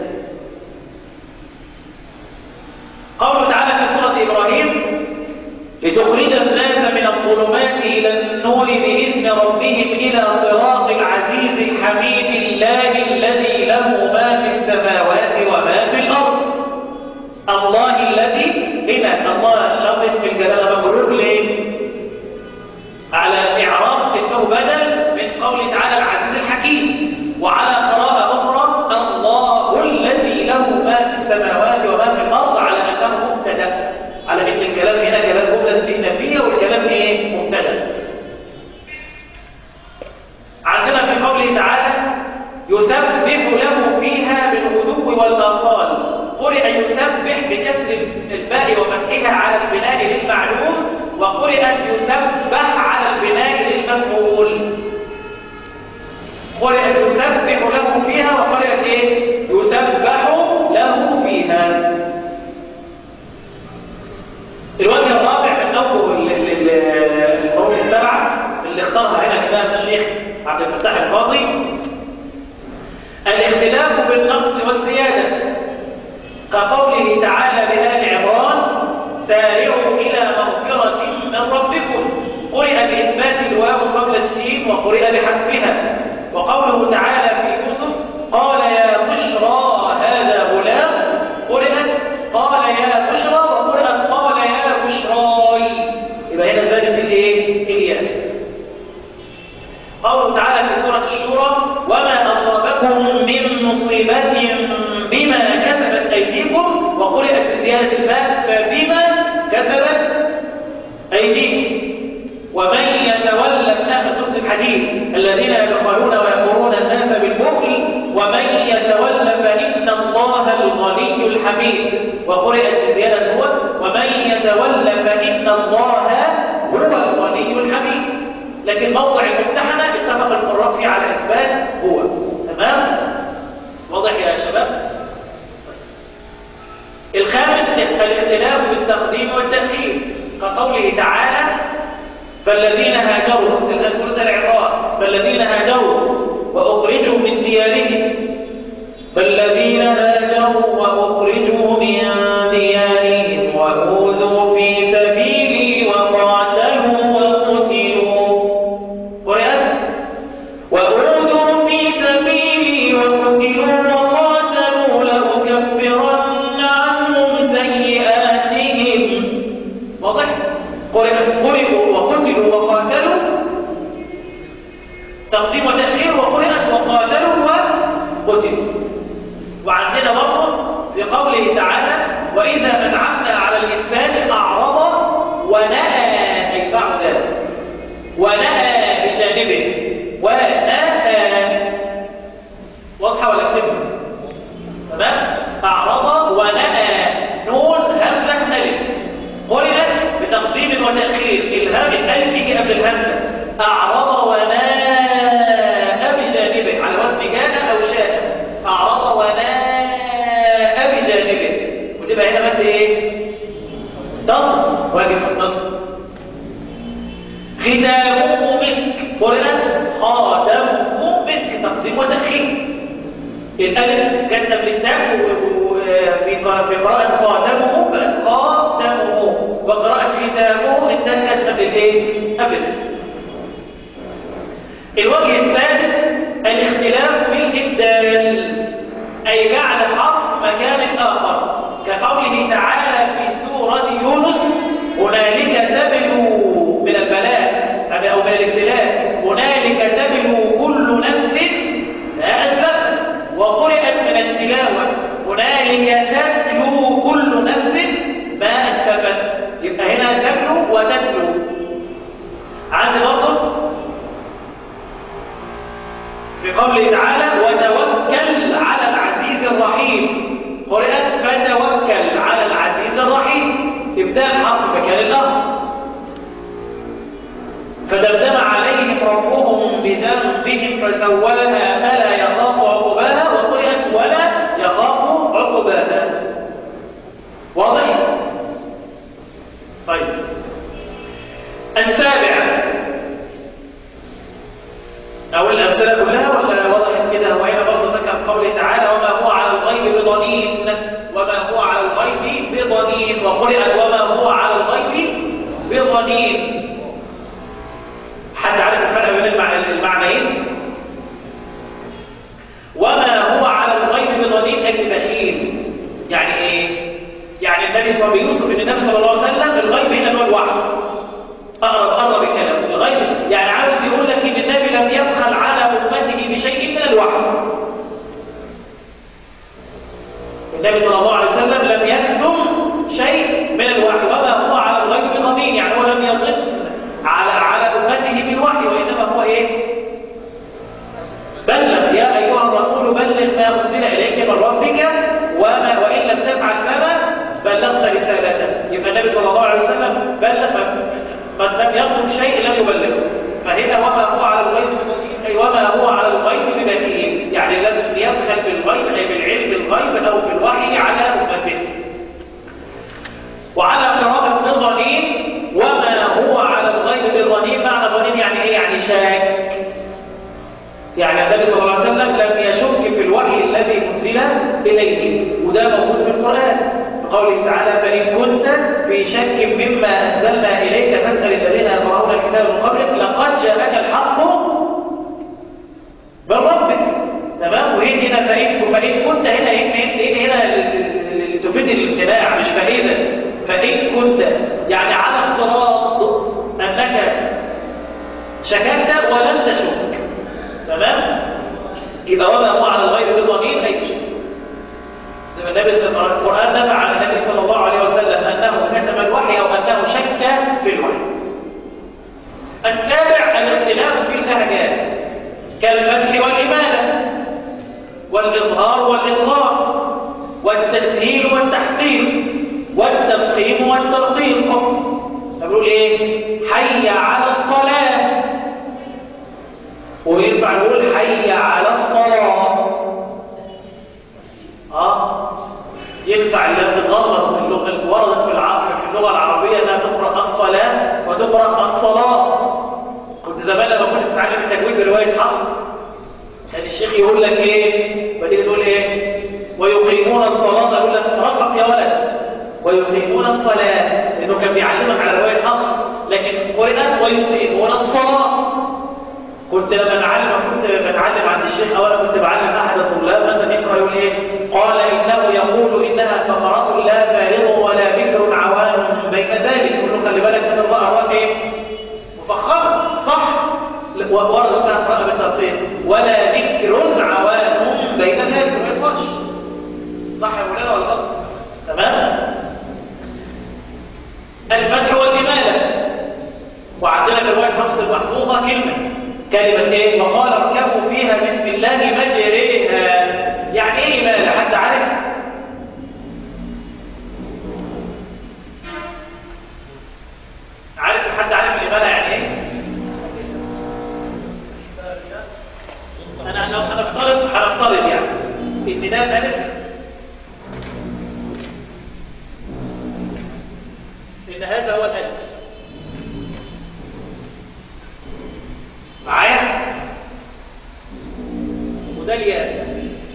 قوله تعالى في سورة إبراهيم لتخرج الناس من الظلمات إلى النور بإذن ربهم إلى صراط العزيز الحميد الله الذي له ما في السماوات وما في الأرض الله الذي هنا الله لفظ بالجلالة مجرور ليه؟ على إعراب إنه بدل من قوله تعالى العزيز الحكيم وعلى قراءة أخرى الله الذي له ما في السماوات وما في الأرض على أنه مبتدأ على إن الكلام هنا كلام جملة استئنافية والكلام إيه؟ مبتدأ عندنا في قوله تعالى يسبح له فيها بالغدو والآصال قرئ يسبح بكسر الباء وفتحها على البناء للمعلوم وقرئت يسبح على البناء للمفعول قرئت يسبح له فيها وقرئت ايه يسبح له فيها الوجه الرابع من اوجه الحروف السبعه اللي اختارها هنا الامام الشيخ عبد الفتاح القاضي الاختلاف بالنقص والزياده كقوله تعالى بآل عمران سارعوا إلى مغفرة من ربكم قرئ بإثبات الواو قبل السين وقرئ بحذفها وقوله تعالى في يوسف قال يا بشرى هذا غلام قرئت قال يا بشرى وقرئت قال يا بشراي يبقى هنا زادت الايه الياء قوله تعالى في سورة الشورى وما أصابكم من مصيبة بما كسبت أيديكم وقرئت بزيادة الفاء فبما كسبت أيديكم ومن يتولى من آخر سورة الحديث الذين يبخلون ويأمرون الناس بالبخل ومن يتولى فإن الله الغني الحميد وقرئت بزيادة هو ومن يتولى فإن الله هو الغني الحميد لكن موضع الممتحنة اتفق القراء فيه على إثبات هو تمام؟ واضح يا شباب؟ الخامس الاختلاف بالتقديم والتأخير كقوله تعالى فالذين هاجروا سورة العراق فالذين هاجروا وأخرجوا من ديارهم فالذين هاجروا وأخرجوا من ديارهم وأوذوا في سبيلي وقاتلوا وقتلوا قرأت وأوذوا في سبيلي وقتلوا وقاتلوا لأكفرن عنهم سيئاتهم واضح؟ قرأت كلمة قرئوا وقتلوا وقاتلوا تقديم وتأخير وقرئت وقاتلوا وقتلوا وعندنا برضه في قوله تعالى وإذا أنعمنا على الإنسان أعرض ونأى أي بعد ذلك ونأى بجانبه ونأى واضحة ولا اكتبها تمام أعرض ونأى نون همزة ألف قرئت بتقديم وتأخير الهام الألف يجي قبل الهمزة أعرض وناء بجانبه على وزن كان أو شاء أعرض وناء بجانبه وتبقى هنا مد إيه؟ تصل واجب النصب ختامه مسك قرئت خاتمه مسك تقديم وتأخير الألف كانت قبل التاء وفي في قراءة خاتمه بقت خاتمه وقراءة ختامه التاء كانت قبل الايه؟ قبل الوجه الثالث الاختلاف بالإبدال أي جعل حرف مكان الآخر كقوله تعالى في سورة يونس هنالك تبلو من البلاء أو من الابتلاء هنالك تبلو كل نفس ما أسلفت وقرئت من التلاوة هنالك تتلو كل نفس ما أسلفت يبقى هنا تبلو وتتلو عند برضه في قوله تعالى وتوكل على العزيز الرحيم قرئت فتوكل على العزيز الرحيم ابداء حرف مكان الأمر فدمدم عليهم ربهم بذنبهم فسواها فلا يخاف عقباها وقرئت ولا يخاف عقباها واضح طيب السابع أو الأمثلة كلها ولا وضحت كده هو هنا برضه ذكر قوله تعالى وما هو على الغيب بضنين وما هو على الغيب بضنين وقرئت وما هو على الغيب بضنين حد عارف الفرق بين المعنيين وما هو على الغيب بضنين أي بخيل يعني إيه يعني النبي صلى الله عليه وسلم النبي صلى الله عليه وسلم الغيب هنا هو الوحي أقرب أقرب الكلام الغيب يعني عاوز يقول لك إن النبي لم يبخل على أمته بشيء من الوحي النبي صلى الله عليه وسلم لم يكتم شيء من الوحي وما هو على الغيب بضنين يعني هو لم يضل على على أمته بالوحي وإنما هو إيه بلغ يا أيها الرسول بلغ ما أنزل إليك من ربك وما وإن لم تفعل فما بلغت رسالته يبقى النبي صلى الله عليه وسلم بلغ من لم يطلب شيء لم يبلغه فهنا وما هو على الغيب أي وما هو على الغيب ببخيل يعني لم يبخل بالغيب أي بالعلم بالغيب أو بالوحي على أمته وعلى قراءة بالظنين وما هو على الغيب بالظنين معنى ظنين يعني إيه يعني شاك يعني النبي صلى الله عليه وسلم لم يشك في الوحي الذي أنزل إليه وده موجود في القرآن قوله تعالى فإن كنت في شك مما أنزلنا إليك فاسأل الذين يقرؤون الكتاب من قبلك لقد جاءك الحق من ربك تمام وهي هنا فإن فإن كنت هنا هنا هنا تفيد الامتناع مش فائدة فإن كنت يعني على افتراض أنك شككت ولم تشك تمام يبقى وما هو على الغيب بضمير أي شيء لما النبي صلى الله عليه وسلم القرآن نفع عن النبي صلى الله عليه وسلم أنه كتب الوحي أو أنه شك في الوحي السابع الاختلاف في اللهجات كالفتح والإمالة والإظهار والإضغام والتسهيل والتحقيق والتفخيم والترقيق فبيقول ايه حي على الصلاة وينفع نقول حي على الصلاة اه ينفع اللي تتغلط في اللغة اللي وردت في العصر في اللغة العربية انها تقرأ الصلاة وتقرأ الصلاة كنت زمان لما كنت بتتعلم التجويد برواية حفص كان الشيخ يقول لك ايه فتيجي تقول ايه ويقيمون الصلاة يقول لك رقق يا ولد ويقيمون الصلاة لأنه كان بيعلمك على رواية حفص لكن قرئت ويقيمون الصلاة كنت لما اتعلم كنت بتعلم عند الشيخ او انا كنت بعلم احد الطلاب مثلا يقرا يقول ايه قال انه يقول انها ثمرة لا فارغ ولا بكر عوان بين ذلك يقول له خلي بالك من الراء ورد اسمها قراءة بالترتيب ولا بكر عوان بين الهلك ما ينفعش صح يا مولانا ولا غلط تمام الفتح والإمالة وعندنا في رواية حفص المحفوظة كلمة كلمة ايه وقال اركبوا فيها بسم الله مجريها يعني ايه إمالة حد عارف عارف حد عارف الإمالة يعني ايه انا لو هنفترض هنفترض يعني ان ده الف ان هذا هو الالف معايا وده الياء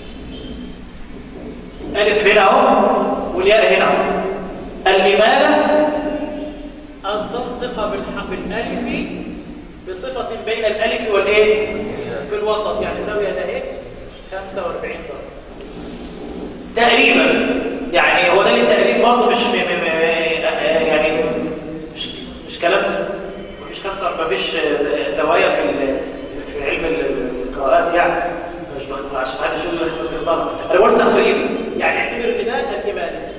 الف هنا اهو والياء هنا اهو الاماله ان تنطق بالح- بالالف بصفه بين الالف والايه في الوسط يعني زاويه ده اهي 45 درجه تقريبا يعني هو ده التقريب برضه مش م- م- م- يعني مش مش كلام مفيش خمسة مفيش زوايا في ال- في علم القراءات يعني مش بخ- عشان حد يقول لك الاخبار انا قلت تقريبا يعني اعتبر بدايه الاماله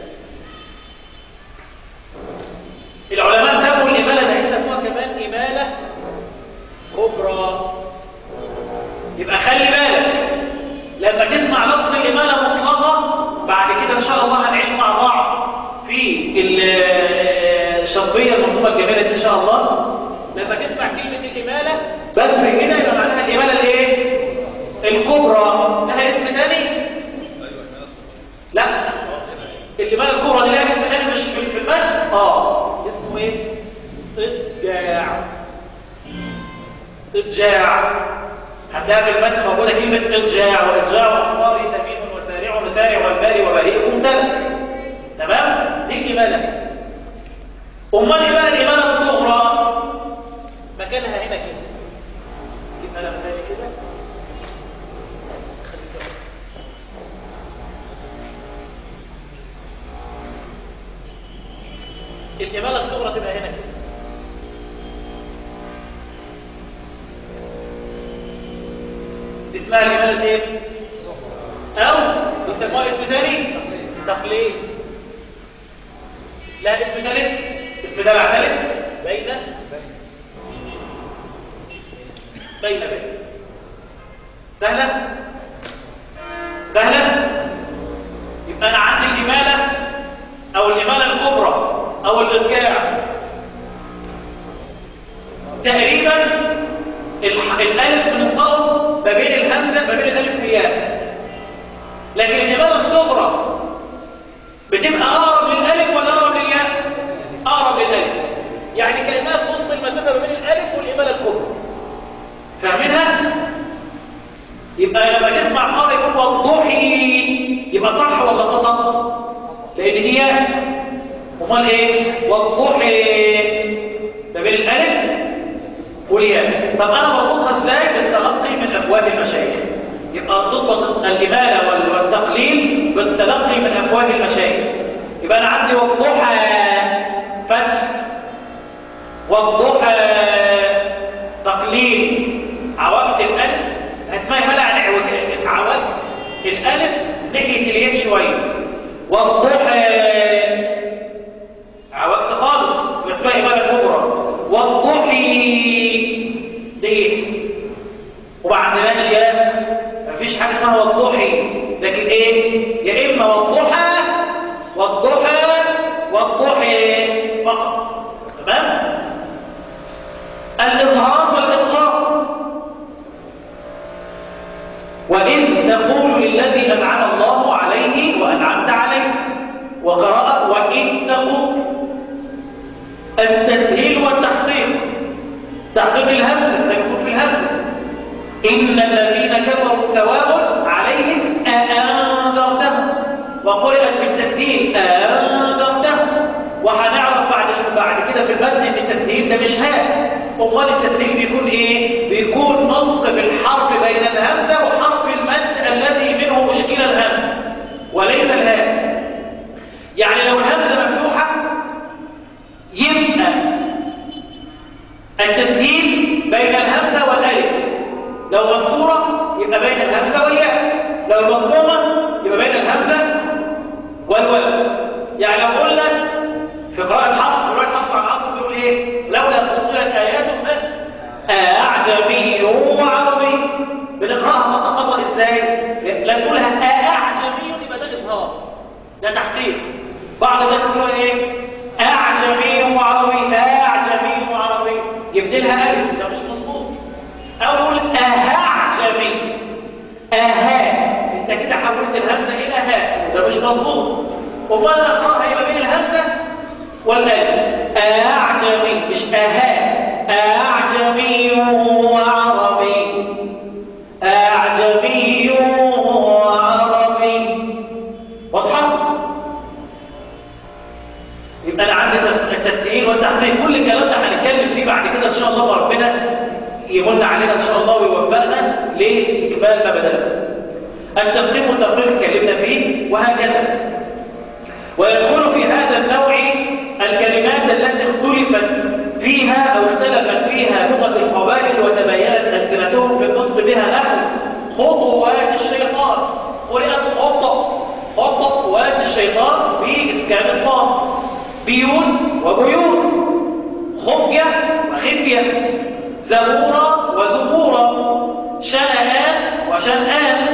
العلماء سموا الاماله ده يسموها كمان اماله كبرى يبقى خلي بالك لما تسمع لفظ الإمالة مطلقة بعد كده إن شاء الله هنعيش مع بعض في ال- الشطبية المنظومة الجميلة دي إن شاء الله لما تسمع كلمة الإمالة بس كده يبقى معناها الإمالة الإيه؟ الكبرى لها اسم تاني؟ ايوه احنا نص لا الإمالة الكبرى دي لها اسم تاني مش في في المتن؟ آه اسمه إيه؟ إضجاع إضجاع هتلاقي في المتن موجودة كلمة إضجاع وإضجاع وأخبار تميم وسارع وسارع والباري وبريء ممتلئ تمام؟ دي الإمالة أمال الإمالة الإمالة الصغرى مكانها هنا كده الإمالة مثالي كده خلي كده. الإمالة الصغرى تبقى هنا كده دي اسمها الإمالة ايه؟ أو يسموها اسم تاني تقليد لا اسم ثالث اسم دلع ثالث بين بين بين سهلة؟ سهلة؟ يبقى أنا عندي الإمالة أو الإمالة الكبرى أو الإرجاع تقريبا الح- الألف بنطقه ما بين الهمزة ما بين الألف والياء لكن الإمالة الصغرى بتبقى أقرب للألف ولا أقرب للياء؟ أقرب للألف يعني كأنها في وسط المسافة ما بين الألف والإمالة الكبرى فاهمينها؟ يبقى لما تسمع قارئ يقول والضحي يبقى صح ولا خطأ؟ لأن دي ياء امال ايه والضحي ما بين الالف والياء طب انا بربطها ازاي بالتلقي من افواه المشايخ يبقى تضبط الاماله وال- والتقليل بالتلقي من افواه المشايخ يبقى انا عندي والضحى فتح والضحى تقليل عوجت الالف اسمها ملع عوجت الالف ناحيه الياء شويه والضحى عوجت خالص واسمها إمامة كبرى والضحي دي وبعد ماشية مفيش حاجة اسمها والضحي لكن ايه يا إما والضحى والضحى والضحي فقط تمام الإظهار والإطلاق وإذ تقول للذي أنعم الله عليه وأنعمت عليه وقراءة وإذ تقول التسهيل والتحقيق تحقيق الهمزة لا يكون في الهمزة إن الذين كفروا سواء عليهم أأنذرتهم وقرأت بالتسهيل أأنذرتهم وهنعرف بعد بعد كده في المتن ان التسهيل ده مش هاء امال التسهيل بيكون ايه بيكون نطق بالحرف بين الهمزه وحرف المد الذي منه مشكله الهمزه وليس الهاء يعني لو الهمزه مفتوحه يبقى التسهيل بين الهمزة والألف لو مكسورة يبقى بين الهمزة والياء لو مضمومة يبقى بين الهمزة والواو يعني لو قلنا في قراءة حفص قراءة حفص عن عاصم بيقول ايه لولا فصلت آياته أعجمي وعربي بنقراها خطأ ازاي لا نقولها أعجمي يبقى ده إظهار ده تحقيق بعض الناس يقولوا ايه أعجمي وعربي أعجمي وعربي يبدلها ألف ده مش مظبوط أو يقول أهعجمي أها انت كده حولت الهمزة إلى ها ده مش مظبوط وبعد أقراها يبقى بين الهمزة والألف أعجمي مش أها أعجمي وعربي أعجمي وعربي واضحة؟ يبقى أنا عندي التسهيل والتحقيق كل الكلام ده هنتكلم فيه بعد كده إن شاء الله وربنا يمن علينا إن شاء الله ويوفقنا لإكمال ما بدأنا التقديم والتقرير اتكلمنا فيه وهكذا ويدخل في هذا النوع الكلمات التي اختلفت فيها أو اختلفت فيها لغة القبائل وتبينت ألسنتهم في النطق بها نحو خطوات الشيطان قرئت خطة خطوات الشيطان بإسكان الضاد بيوت وبيوت خفية وخفية زبورة وزبورة شنآن وشنآن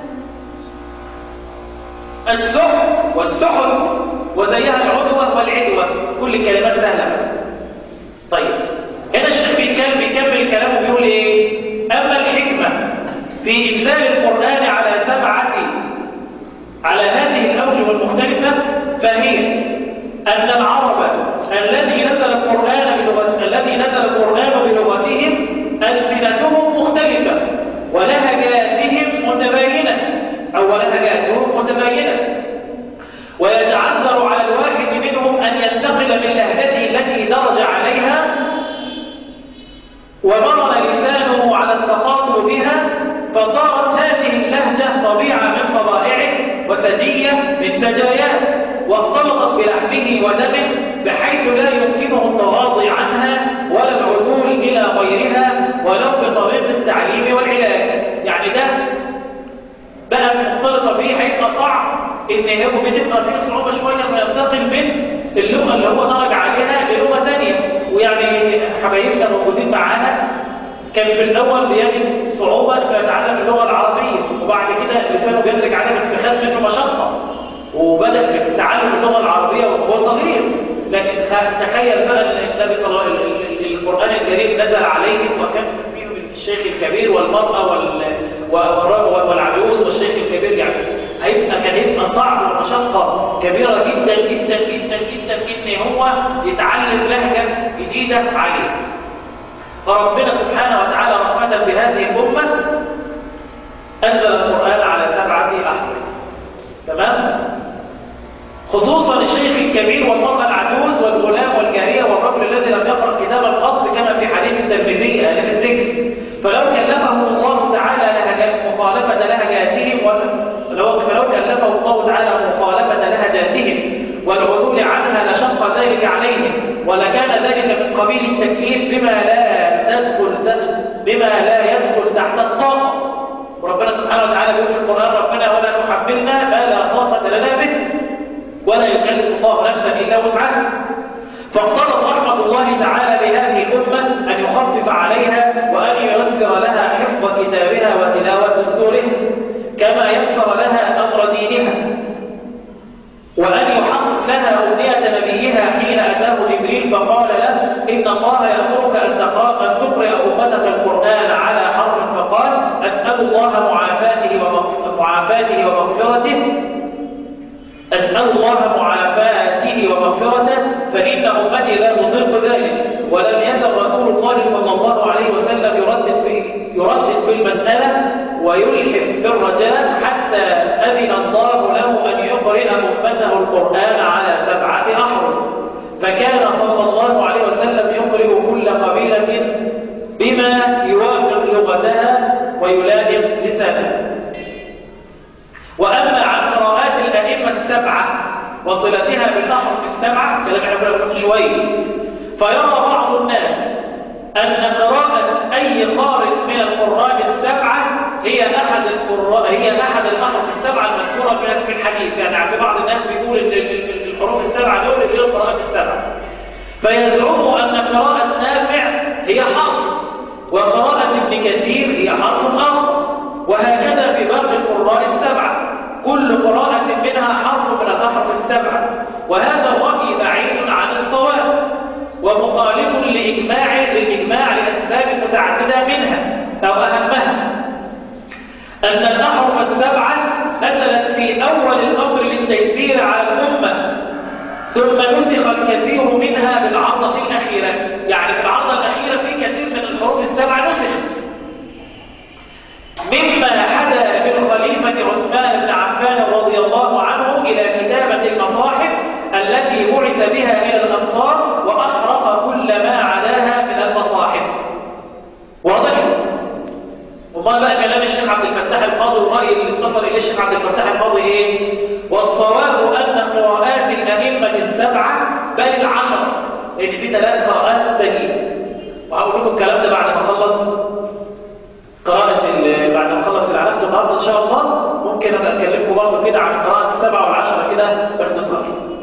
السحب والسحب وزيها العدوة والعدوة كل الكلمات سهلة طيب هنا الشيخ بيكمل بيكمل كلامه بيقول ايه اما الحكمة في انزال القرآن على سبعة على هذه الاوجه المختلفة فهي ان العرب الذي نزل القرآن بلغة الذي نزل القرآن بلغتهم ألسنتهم مختلفة ولهجاتهم متباينة أو ولهجاتهم متباينة ويتعذر على الواحد منهم أن ينتقل من لهجته التي درج عليها ومرن لسانه على التخاطب بها فصارت هذه اللهجة طبيعة من طبائعه وسجية من سجاياه واختلطت بلحمه ودمه بحيث لا يمكنه التغاضي عنها ولا العدول إلى غيرها ولو بطريق التعليم والعلاج يعني ده بقى مختلطة بيه هيبقى صعب ان هو بتبقى فيه صعوبة شوية ما ينتقل من اللغة اللي هو درج عليها للغة ثانية ويعني حبايبنا موجودين معانا كان في الأول بيجد صعوبة انه يتعلم اللغة العربية وبعد كده لسانه بيدرك عليها بس خد منه مشقة وبدأ في تعلم اللغة العربية وهو صغير لكن تخيل بقى ان النبي صلى الله عليه وسلم القرآن الكريم نزل عليهم وكان فيهم الشيخ الكبير والمرأة وال... والعجوز والشيخ الكبير يعني هيبقى كان هيبقى صعب ومشقة كبيرة جدا جدا جدا جدا ان هو يتعلم لهجة جديدة عليه فربنا سبحانه وتعالى رحمة بهذه الأمة أنزل القرآن على سبعة أحرف تمام؟ خصوصا الشيخ الكبير والمرأة العجوز والغلام والجارية والرجل الذي لم يقرأ كتاب الخط كما في حديث الترمذي آلف الذكر فلو كلفه الله تعالى لهجات مخالفة لهجاتهم ولو فلو كلفه الله تعالى مخالفة لهجاتهم والعدول عنها لشق ذلك عليهم ولكان ذلك من قبيل التكليف بما لا تدخل بما لا يدخل تحت الطاقة وربنا سبحانه وتعالى يقول في القرآن ربنا ولا تحملنا ما لا طاقة لنا به ولا يكلف الله نفسا إلا وسعها فاقتضت رحمة الله تعالى بهذه الأمة أن يخفف عليها وأن ييسر لها حفظ كتابها وتلاوة دستورها كما يسر لها أمر دينها وأن يحقق لها أمنية نبيها حين أتاه جبريل فقال له إن الله يأمرك أن تقرأ أن تقرأ أمتك القرآن على حرف فقال أسأل الله معافاته ومعافاته ومغفرته أسأل الله معافاته ومغفرته فإن أمتي لا تطيق ذلك ولم يزل رسول الله صلى الله عليه وسلم يردد في يردد في المسألة ويلحف في الرجاء حتى أذن الله له أن يقرئ أمته القرآن على سبعة أحرف فكان صلى الله عليه وسلم يقرئ كل قبيلة بما يوافق لغتها ويلائم لسانها وأما عن قراءات الأئمة السبعة وصلتها بالأحرف السبعة كلام احنا قلنا من شوية فيرى بعض الناس أن السبعة دول اللي هي القراءات السبعة فيزعم أن قراءة نافع هي حرف وقراءة ابن كثير هي حرف آخر وهكذا في باقي القراء السبعة كل قراءة منها حرف من الأحرف السبعة وهذا الرأي بعيد عن الصواب ومخالف لإجماع للإجماع لأسباب متعددة منها أو أهمها أن الأحرف السبعة نزلت في أول الأمر للتيسير على الأمة ثم نسخ الكثير منها بالعرضة الأخيرة يعني في العرضة الأخيرة في كثير من الحروف السبعة نسخت مما حدا بالخليفة عثمان بن عفان رضي الله عنه إلى كتابة المصاحف التي بعث بها إلى الأمصار وأحرق كل ما عداها من المصاحف واضح؟ وما بقى كلام الشيخ عبد الفتاح القاضي والرأي اللي اتصل إليه الشيخ عبد الفتاح القاضي إيه؟ والصواب أن قراءات الأئمة السبعة بل العشرة لأن في ثلاث قراءات تانية وهقول لكم الكلام ده بعد ما أخلص قراءة بعد ما أخلص اللي عرفته النهارده إن شاء الله ممكن أبقى أكلمكم برضه كده عن قراءة السبعة والعشرة كده باختصار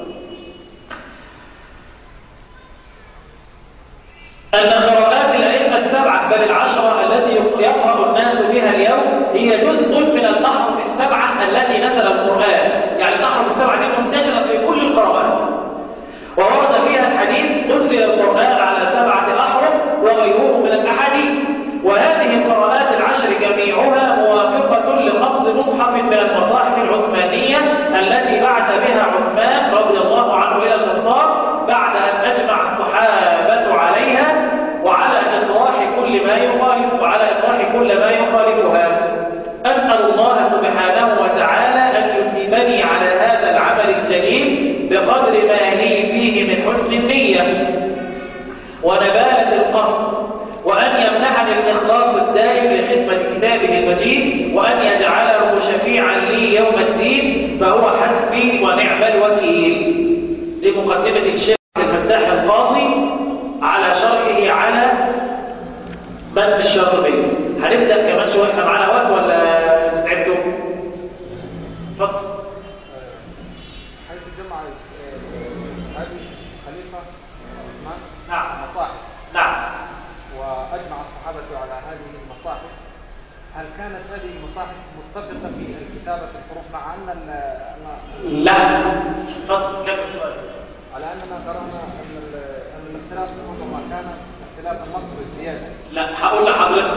أن قراءات الأئمة السبعة بل العشرة التي يقرأ الناس بها اليوم هي جزء من الأحرف السبعة التي نزل القرآن يعني الأحرف السبعة دي منتشرة في كل القراءات وورد فيها الحديث أنزل القرآن على سبعة أحرف وغيره من الأحاديث وهذه القراءات العشر جميعها موافقة لقبض مصحف من المصاحف العثمانية التي بعث بها عثمان رضي الله عنه إلى النصار بعد أن أجمع الصحابة عليها وعلى إطراح كل ما يخالف وعلى إطراح كل ما يخالفها أسأل الله سبحانه وتعالى أن يثيبني على هذا العمل الجليل بقدر ما لي فيه من حسن النية ونبالة القصد وأن يمنحني الإخلاص الدائم لخدمة كتابه المجيد وأن يجعله شفيعا لي يوم الدين فهو حسبي ونعم الوكيل لمقدمة الشيخ الفتاح القاضي على شرحه على متن الشاطبية هنبدأ كمان شوية احنا معانا وقت ولا تعبتم؟ اتفضل حيث جمع هذه خليفة عثمان نعم مصاحف نعم وأجمع الصحابة على هذه المصاحف هل كانت هذه المصاحف متفقة في الكتابة الحروف مع أن ال- أن لا اتفضل كمل سؤالك على أننا قرأنا أن ال- أن الاختلاف ربما كان اختلاف النص والزيادة لا هقول لحضرتك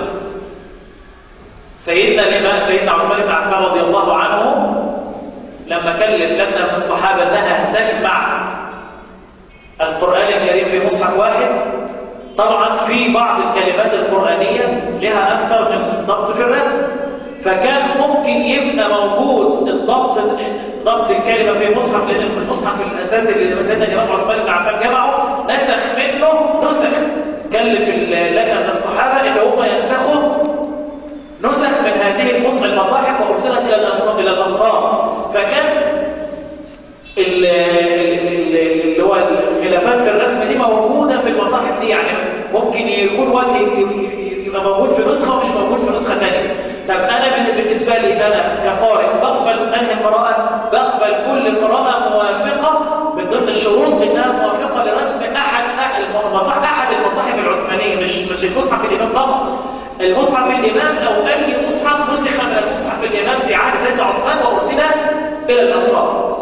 سيدنا الإمام سيدنا عثمان بن عفان رضي الله عنه لما كلف لجنة من الصحابة أنها تجمع القرآن الكريم في مصحف واحد طبعا في بعض الكلمات القرآنية لها أكثر من ضبط في الرسم فكان ممكن يبقى موجود الضبط ضبط الكلمة في مصحف لأن في المصحف الأساسي اللي سيدنا الإمام عثمان بن عفان جمعه نسخ منه نسخ كلف اللجنة من الصحابة إن هم ينسخوا نسخ من هذه المصحف المصاحف وأرسلت إلى الأنصار إلى الأنصار فكان ال- ال- ال- اللي هو الخلافات في الرسم دي موجودة في المصاحف دي يعني ممكن يكون وقت ي- ي- يبقى موجود في نسخة ومش موجود في نسخة ثانية طب أنا بال- بالنسبة لي أنا كقارئ بقبل أنهي قراءة بقبل كل قراءة موافقة من ضمن الشروط إنها موافقة لرسم أحد أحد المصاحف أحد المصاحف العثمانية مش مش المصحف الإمام فقط المصحف الإمام أو أي مصحف نسخ من المصحف الإمام في عهد سيدنا عثمان وأرسل إلى الأنصار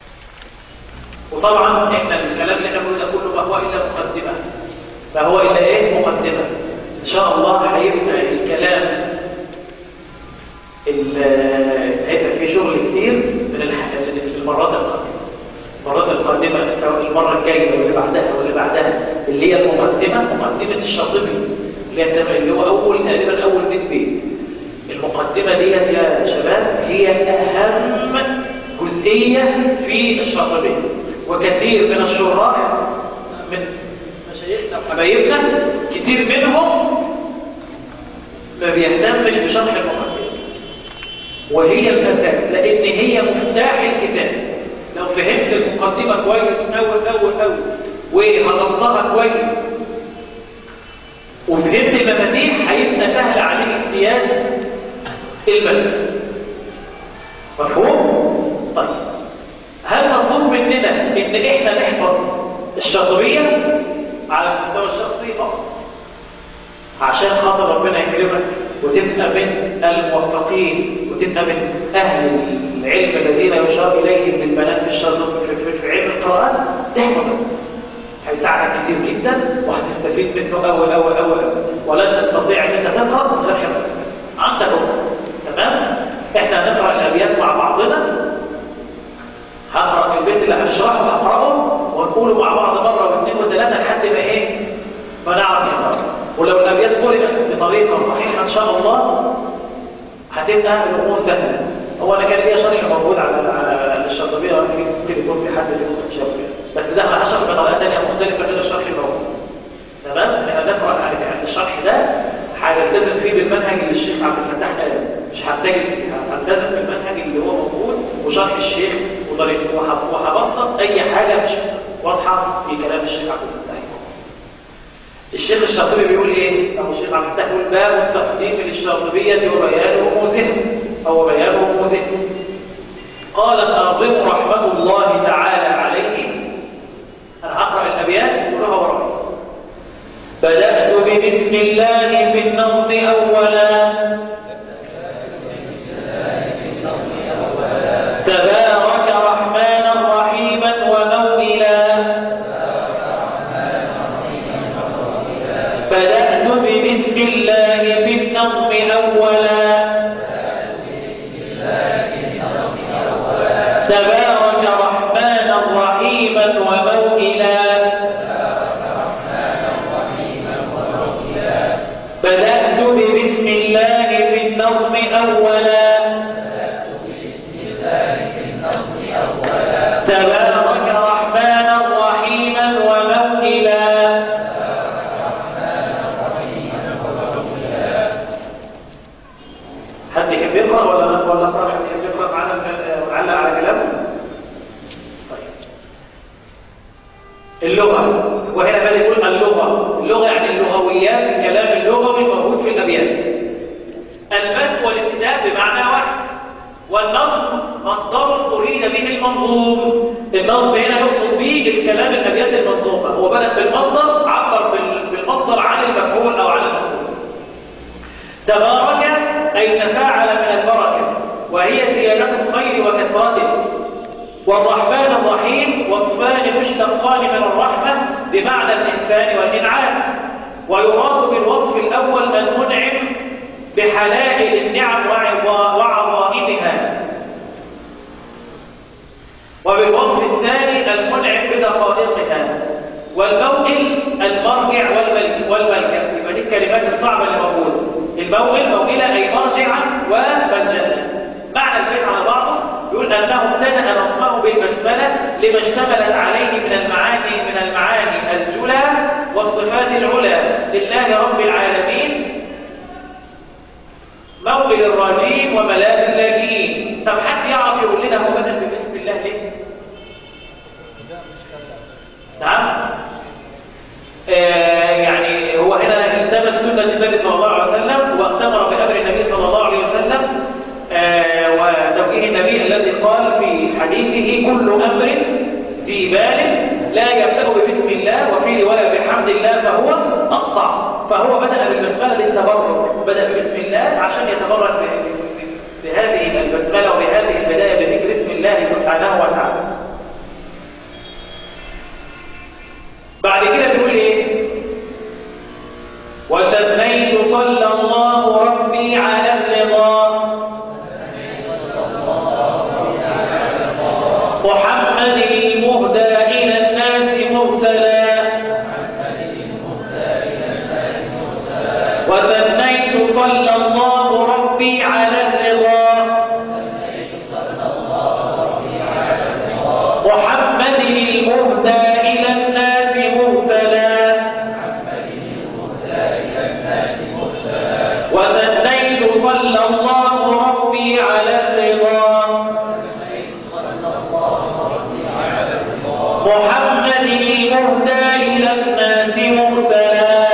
وطبعا احنا الكلام اللي احنا بنقوله ده كله ما هو الا مقدمه ما هو الا ايه مقدمه ان شاء الله هيبقى الكلام ال- هيبقى في شغل كتير من الح- المرات القادمه المرات القادمه سواء المره الجايه واللي بعدها واللي بعدها اللي هي المقدمه مقدمه الشاطبي اللي هي تبقى- اللي هو اول تقريبا اول بيت بيت المقدمه ديت يا شباب هي اهم جزئيه في الشاطبيه وكثير من الشراح من مشايخنا وحبايبنا كتير منهم ما بيهتمش بشرح المقدمه وهي الأساس لأن هي مفتاح الكتاب لو فهمت المقدمة كويس أوي أوي أوي وهضمتها كويس وفهمت المفاتيح هيبقى سهل عليك اجتياز الملف مفهوم؟ طيب هل مطلوب مننا ان ان احنا نحفظ الشاطبية على المستوى الشخصي فقط عشان خاطر ربنا يكرمك وتبقى من الموفقين وتبقى من أهل العلم الذين يشار إليهم بالبنات في الشاطب في, في, في علم القرآن تحفظه هيساعدك كتير جدا وهتستفيد منه أوي أوي أوي أوي ولن تستطيع ان انت تقرأ من غير حفظ عندك أمر تمام احنا هنقرأ الأبيات مع بعضنا هقرأ البيت اللي هنشرحه هقرأه ونقوله مع بعض مرة واثنين وثلاثة لحد ما ايه ما نعرف نقرأ ولو الأبيات قرأت بطريقة صحيحة إن شاء الله هتبقى الأمور سهلة هو أنا كان ليا شرح موجود على على الشاطبية في ممكن يكون في حد في الشاطبية بس ده هشرح بطريقة ثانية مختلفة غير الشرح الموجود تمام؟ احنا نقرأ على الشرح ده هنلتزم فيه بالمنهج اللي الشيخ عبد الفتاح قال مش هتجد فيه هلتزم بالمنهج اللي هو موجود وشرح الشيخ وطريقته وهبسط أي حاجة مش واضحة في كلام الشيخ عبد الفتاح الشيخ الشاطبي بيقول ايه او الشيخ عبد الفتاح بيقول باب التقديم للشاطبيه وبيان رموزه او بيان رموزه قال الناظم رحمه الله تعالى عليه انا هقرا الابيات كلها ورايا بدات ببسم الله في النظم اولا تبارك رحمنا رحيما وموئلا بدأت ببسم الله في النظم أولا تبارك رحمنا رحيما وموئلا بدأت ببسم الله في النظم أولا تبارك رحمنا رحيما وموئلا حد يحب يقرأ ولا ولا أقرأ حد يحب يقرأ معنا ونعلق على كلامه طيب اللغة وهنا بقى يقول اللغة اللغة يعني اللغويات الكلام اللغوي موجود في الأبيات البدء والابتداء بمعنى واحد والنظم مصدر أريد به المنظوم النظم هنا يقصد به الكلام الأبيات المنظومة هو بدأ بالمصدر عبر بالمصدر عن المفعول أو عن المنظوم تبارك أي تفاعل من البركة وهي زيادة الخير وكثرته والرحمن الرحيم وصفان مشتقان من الرحمة بمعنى الإحسان والإنعام ويراد بالوصف الأول المنعم بحلائل النعم وعظائمها وبالوصف الثاني المنعم بدقائقها والموئل المرجع والملكة يبقى دي الكلمات الصعبة اللي موجودة الموئل موئلة أي مرجعا وملجأ معنى البيت على بعضه يقول أنه ابتدأ نظمه بالبسملة لما اشتملت عليه من المعاني من المعاني الجلى والصفات العلى لله رب العالمين موئل الراجين وملاذ اللاجئين طب حد يعرف يقول لنا هو بدأ ببسم الله ليه؟ نعم آه يعني هو هنا التمس سنة النبي صلى الله عليه وسلم واتمر بأمر النبي صلى الله عليه وسلم آه وتوجيه النبي الذي قال في حديثه كل أمر في بال لا يبدأ ببسم الله وفي رواية بحمد الله فهو أقطع فهو بدأ بالبسملة للتبرك بدأ ببسم الله عشان يتبرك بهذه البسملة وبهذه البداية بذكر اسم الله سبحانه وتعالى بعد كده بيقول ايه وسميت صلى الله ربي على الرضا محمد المهدى إلى الناس مرسلا وسميت صلى الله ربي على الرضا محمد المهدى إلى الناس مرسلا وثنيت صلى الله ربي على الرضا محمد المهدى إلى الناس مرسلا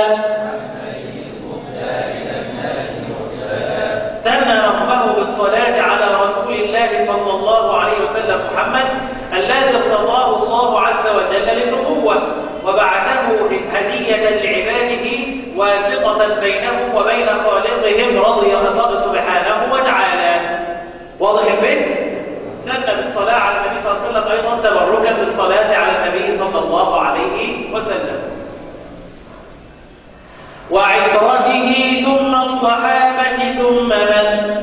ثنى ربه بالصلاة على رسول الله صلى الله عليه وسلم محمد الذي ارتضاه الله عز واسطة بينهم وبين خالقهم رضي الله سبحانه وتعالى واضح البيت؟ سن بالصلاة على النبي صلى الله عليه وسلم أيضا تبركا بالصلاة على النبي صلى الله عليه وسلم وعبرته ثم الصحابة ثم من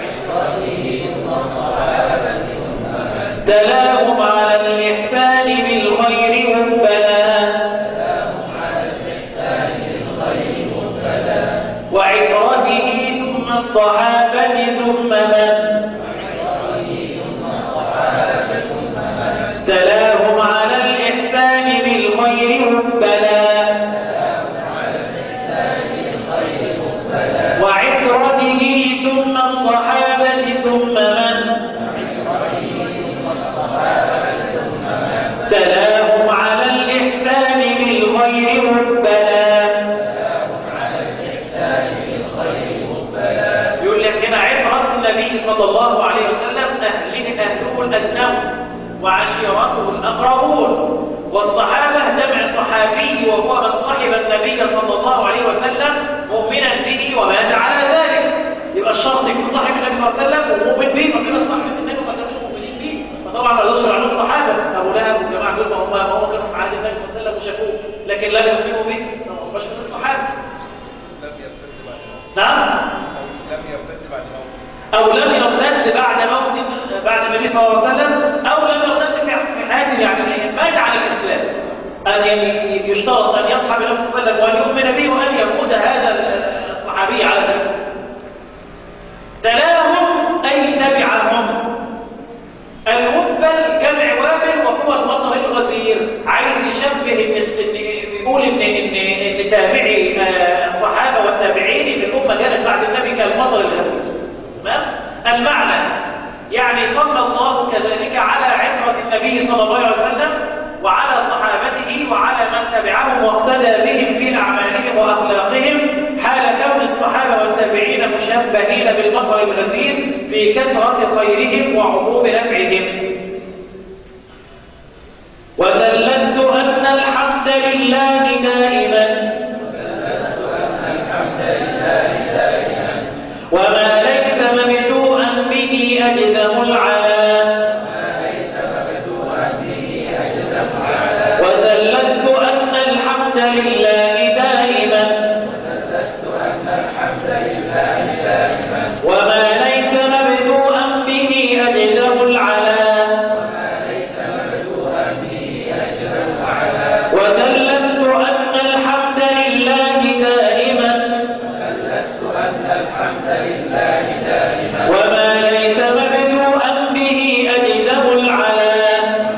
تلاهم على الإحسان بالخير ربنا وعبرته ثم الصحابة ثم من تلاهم على الإحسان بالخير ربنا وعبرته ثم الصحابة ثم من تلاهم على الإحسان بالخير ربنا يقول لك هنا عبرة النبي صلى الله عليه وسلم أهله أهله الأدنون وعشيرته الأقربون والصحابة جمع صحابي وهو من صحب النبي صلى الله عليه وسلم مؤمنا به ومات على ذلك يبقى الشخص يكون صاحب النبي صلى الله عليه وسلم ومؤمن به وفي ناس صاحب النبي وما كانوش مؤمنين به فطبعا ما يقدرش عنهم صحابة أبو لهب والجماعة دول ما هم ما هو كانوا في عهد النبي صلى الله عليه وسلم وشافوه لكن لم يؤمنوا به ما هماش من الصحابة لم يرتد بعد موته نعم أو لم يرتد بعد موته أو لم يرتد بعد موت بعد النبي صلى الله عليه وسلم أو لم يرتد في في حياته يعني مات على الإسلام أن يعني يشترط أن يصحب النبي صلى الله عليه وسلم وأن يؤمن به وأن يموت هذا الصحابي على الإسلام تلاهم أي تبعهم الوبل جمع وابل وهو المطر الغزير عايز يشبه ان ان بيقول ان ان ان تابعي آه، الصحابه والتابعين ان الامه جاءت بعد النبي كالمطر الغزير تمام المعنى يعني صلى الله كذلك على عترة النبي صلى الله عليه وسلم وعلى صحابته وعلى من تبعهم واقتدى بهم في أعمالهم وأخلاقهم حال كون الصحابة والتابعين مشبهين بالمطر الغزير في كثرة خيرهم وعموم نفعهم وذللت أن الحمد لله دائما وما ليس مبدوءا به أجزم العلا وذللت أن الحمد لله دائما وما ليس مبدوءا به أجزم العلا وذللت أن الحمد لله دائما وما ليس مبدوءا به أجزم العلا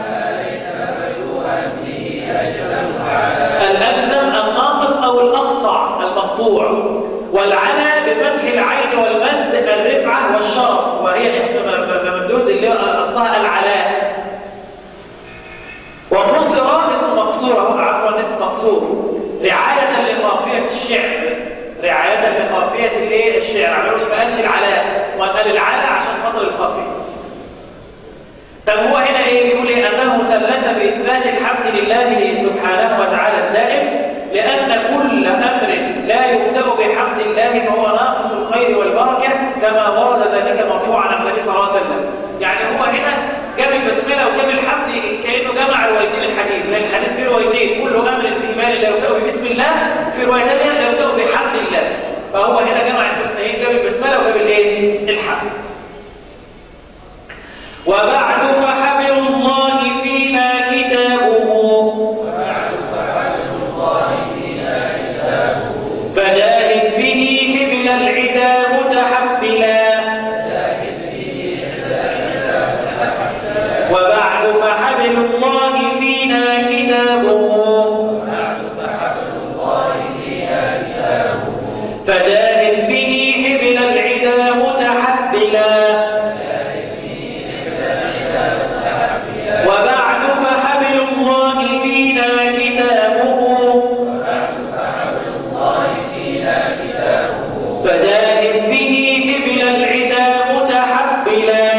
الأجزم الناقص أو الأقطع المقطوع والعلا بفتح العين والمد الرفعة والشرف وهي اسم ممدود اللي هو أصلها العلاء وقصر اسم مقصور أهو عفوا اسم مقصور رعاية لقافية الشعر رعاية لقافية الايه الشعر عملوا مش قالش العلاء وقال العلاء عشان خاطر القافية طب هو هنا ايه بيقول ايه انه ثلث باثبات الحمد لله سبحانه وتعالى الدائم لان كل امر لا يبدا بحمد الله فهو ناقص الخير والبركه كما ورد ذلك مرفوعا عن النبي صلى الله عليه وسلم يعني هو هنا جاب البسمله وجاب الحمد كانه جمع روايتين الحديث لان الحديث فيه روايتين كل امر في مال لا يبدا بسم الله في روايه ثانيه لا يبدا بحمد الله فهو هنا جمع الحسنين جاب البسمله وجاب الايه الحمد وبعد فحبل الله فينا كتابه فجاهد به حبل العدا متحبلا وبعد فحبل الله فينا كتابه فجاهد به حبل العدا متحبلا وبعد فحبل الله فينا كتابه فجاهد به حبل العدا متحبلا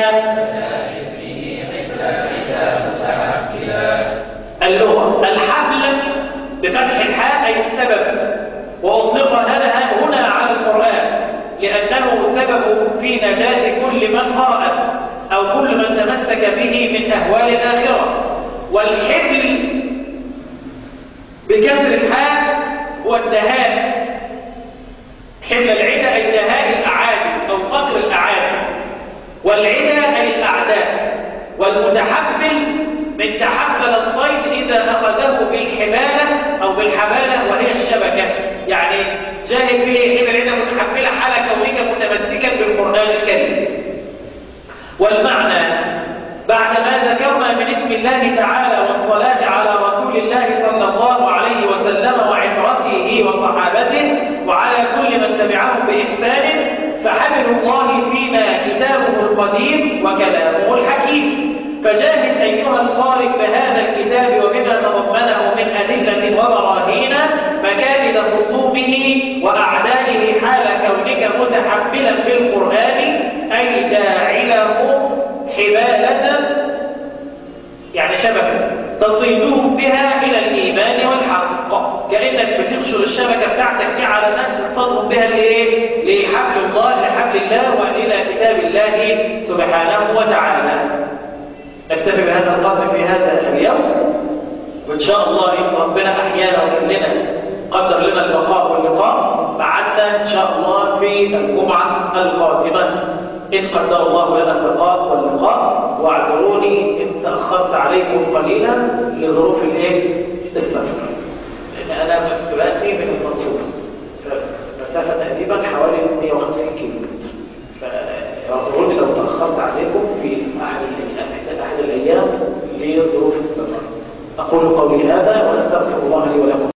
اللغة الحبل بفتح الحاء أي السبب وأطلق لأنه سبب في نجاة كل من قرأ أو كل من تمسك به من أهوال الآخرة والحبل بكسر الحال هو الدهاء حبل العدى أي دهاء الأعادي أو قطر الأعادي والعدى أي الأعداء والمتحفل من تحفل الصيد إذا أخذه بالحبالة أو بالحبالة وهي الشبكة يعني جاهد به حبل العدى متحفلة حال كونك متمسكا بالقرآن الكريم والمعنى بعدما ذكرنا من اسم الله تعالى والصلاة على رسول الله صلى الله عليه وسلم وعترته وصحابته وعلى كل من تبعهم بإحسان فحبل الله فينا كتابه القديم وكلامه الحكيم فجاهد أيها القارئ بهذا الكتاب وبما تضمنه من أدلة وبراهين مكائد خصومه وأعدائه حال كونك متحملا بالقرآن أي جاعله حبالة يعني شبكة تصيدوهم بها إلى الإيمان والحق كأنك بتنشر الشبكة بتاعتك دي على الناس تصطادهم بها لإيه؟ لحبل الله لحبل الله وإلى كتاب الله سبحانه وتعالى نكتفي بهذا القدر في هذا اليوم وإن شاء الله إن ربنا أحيانا وكلنا قدر لنا البقاء واللقاء بعدنا إن شاء الله في الجمعة القادمة إن قدر الله لنا البقاء واللقاء واعذروني إن تأخرت عليكم قليلا لظروف الإيه؟ السفر لأن أنا دلوقتي من المنصورة فمسافة تقريبا حوالي 150 كيلو متر فاعذروني لو تأخرت عليكم في أحد أحد الأيام لظروف السفر أقول قولي هذا وأستغفر الله لي ولكم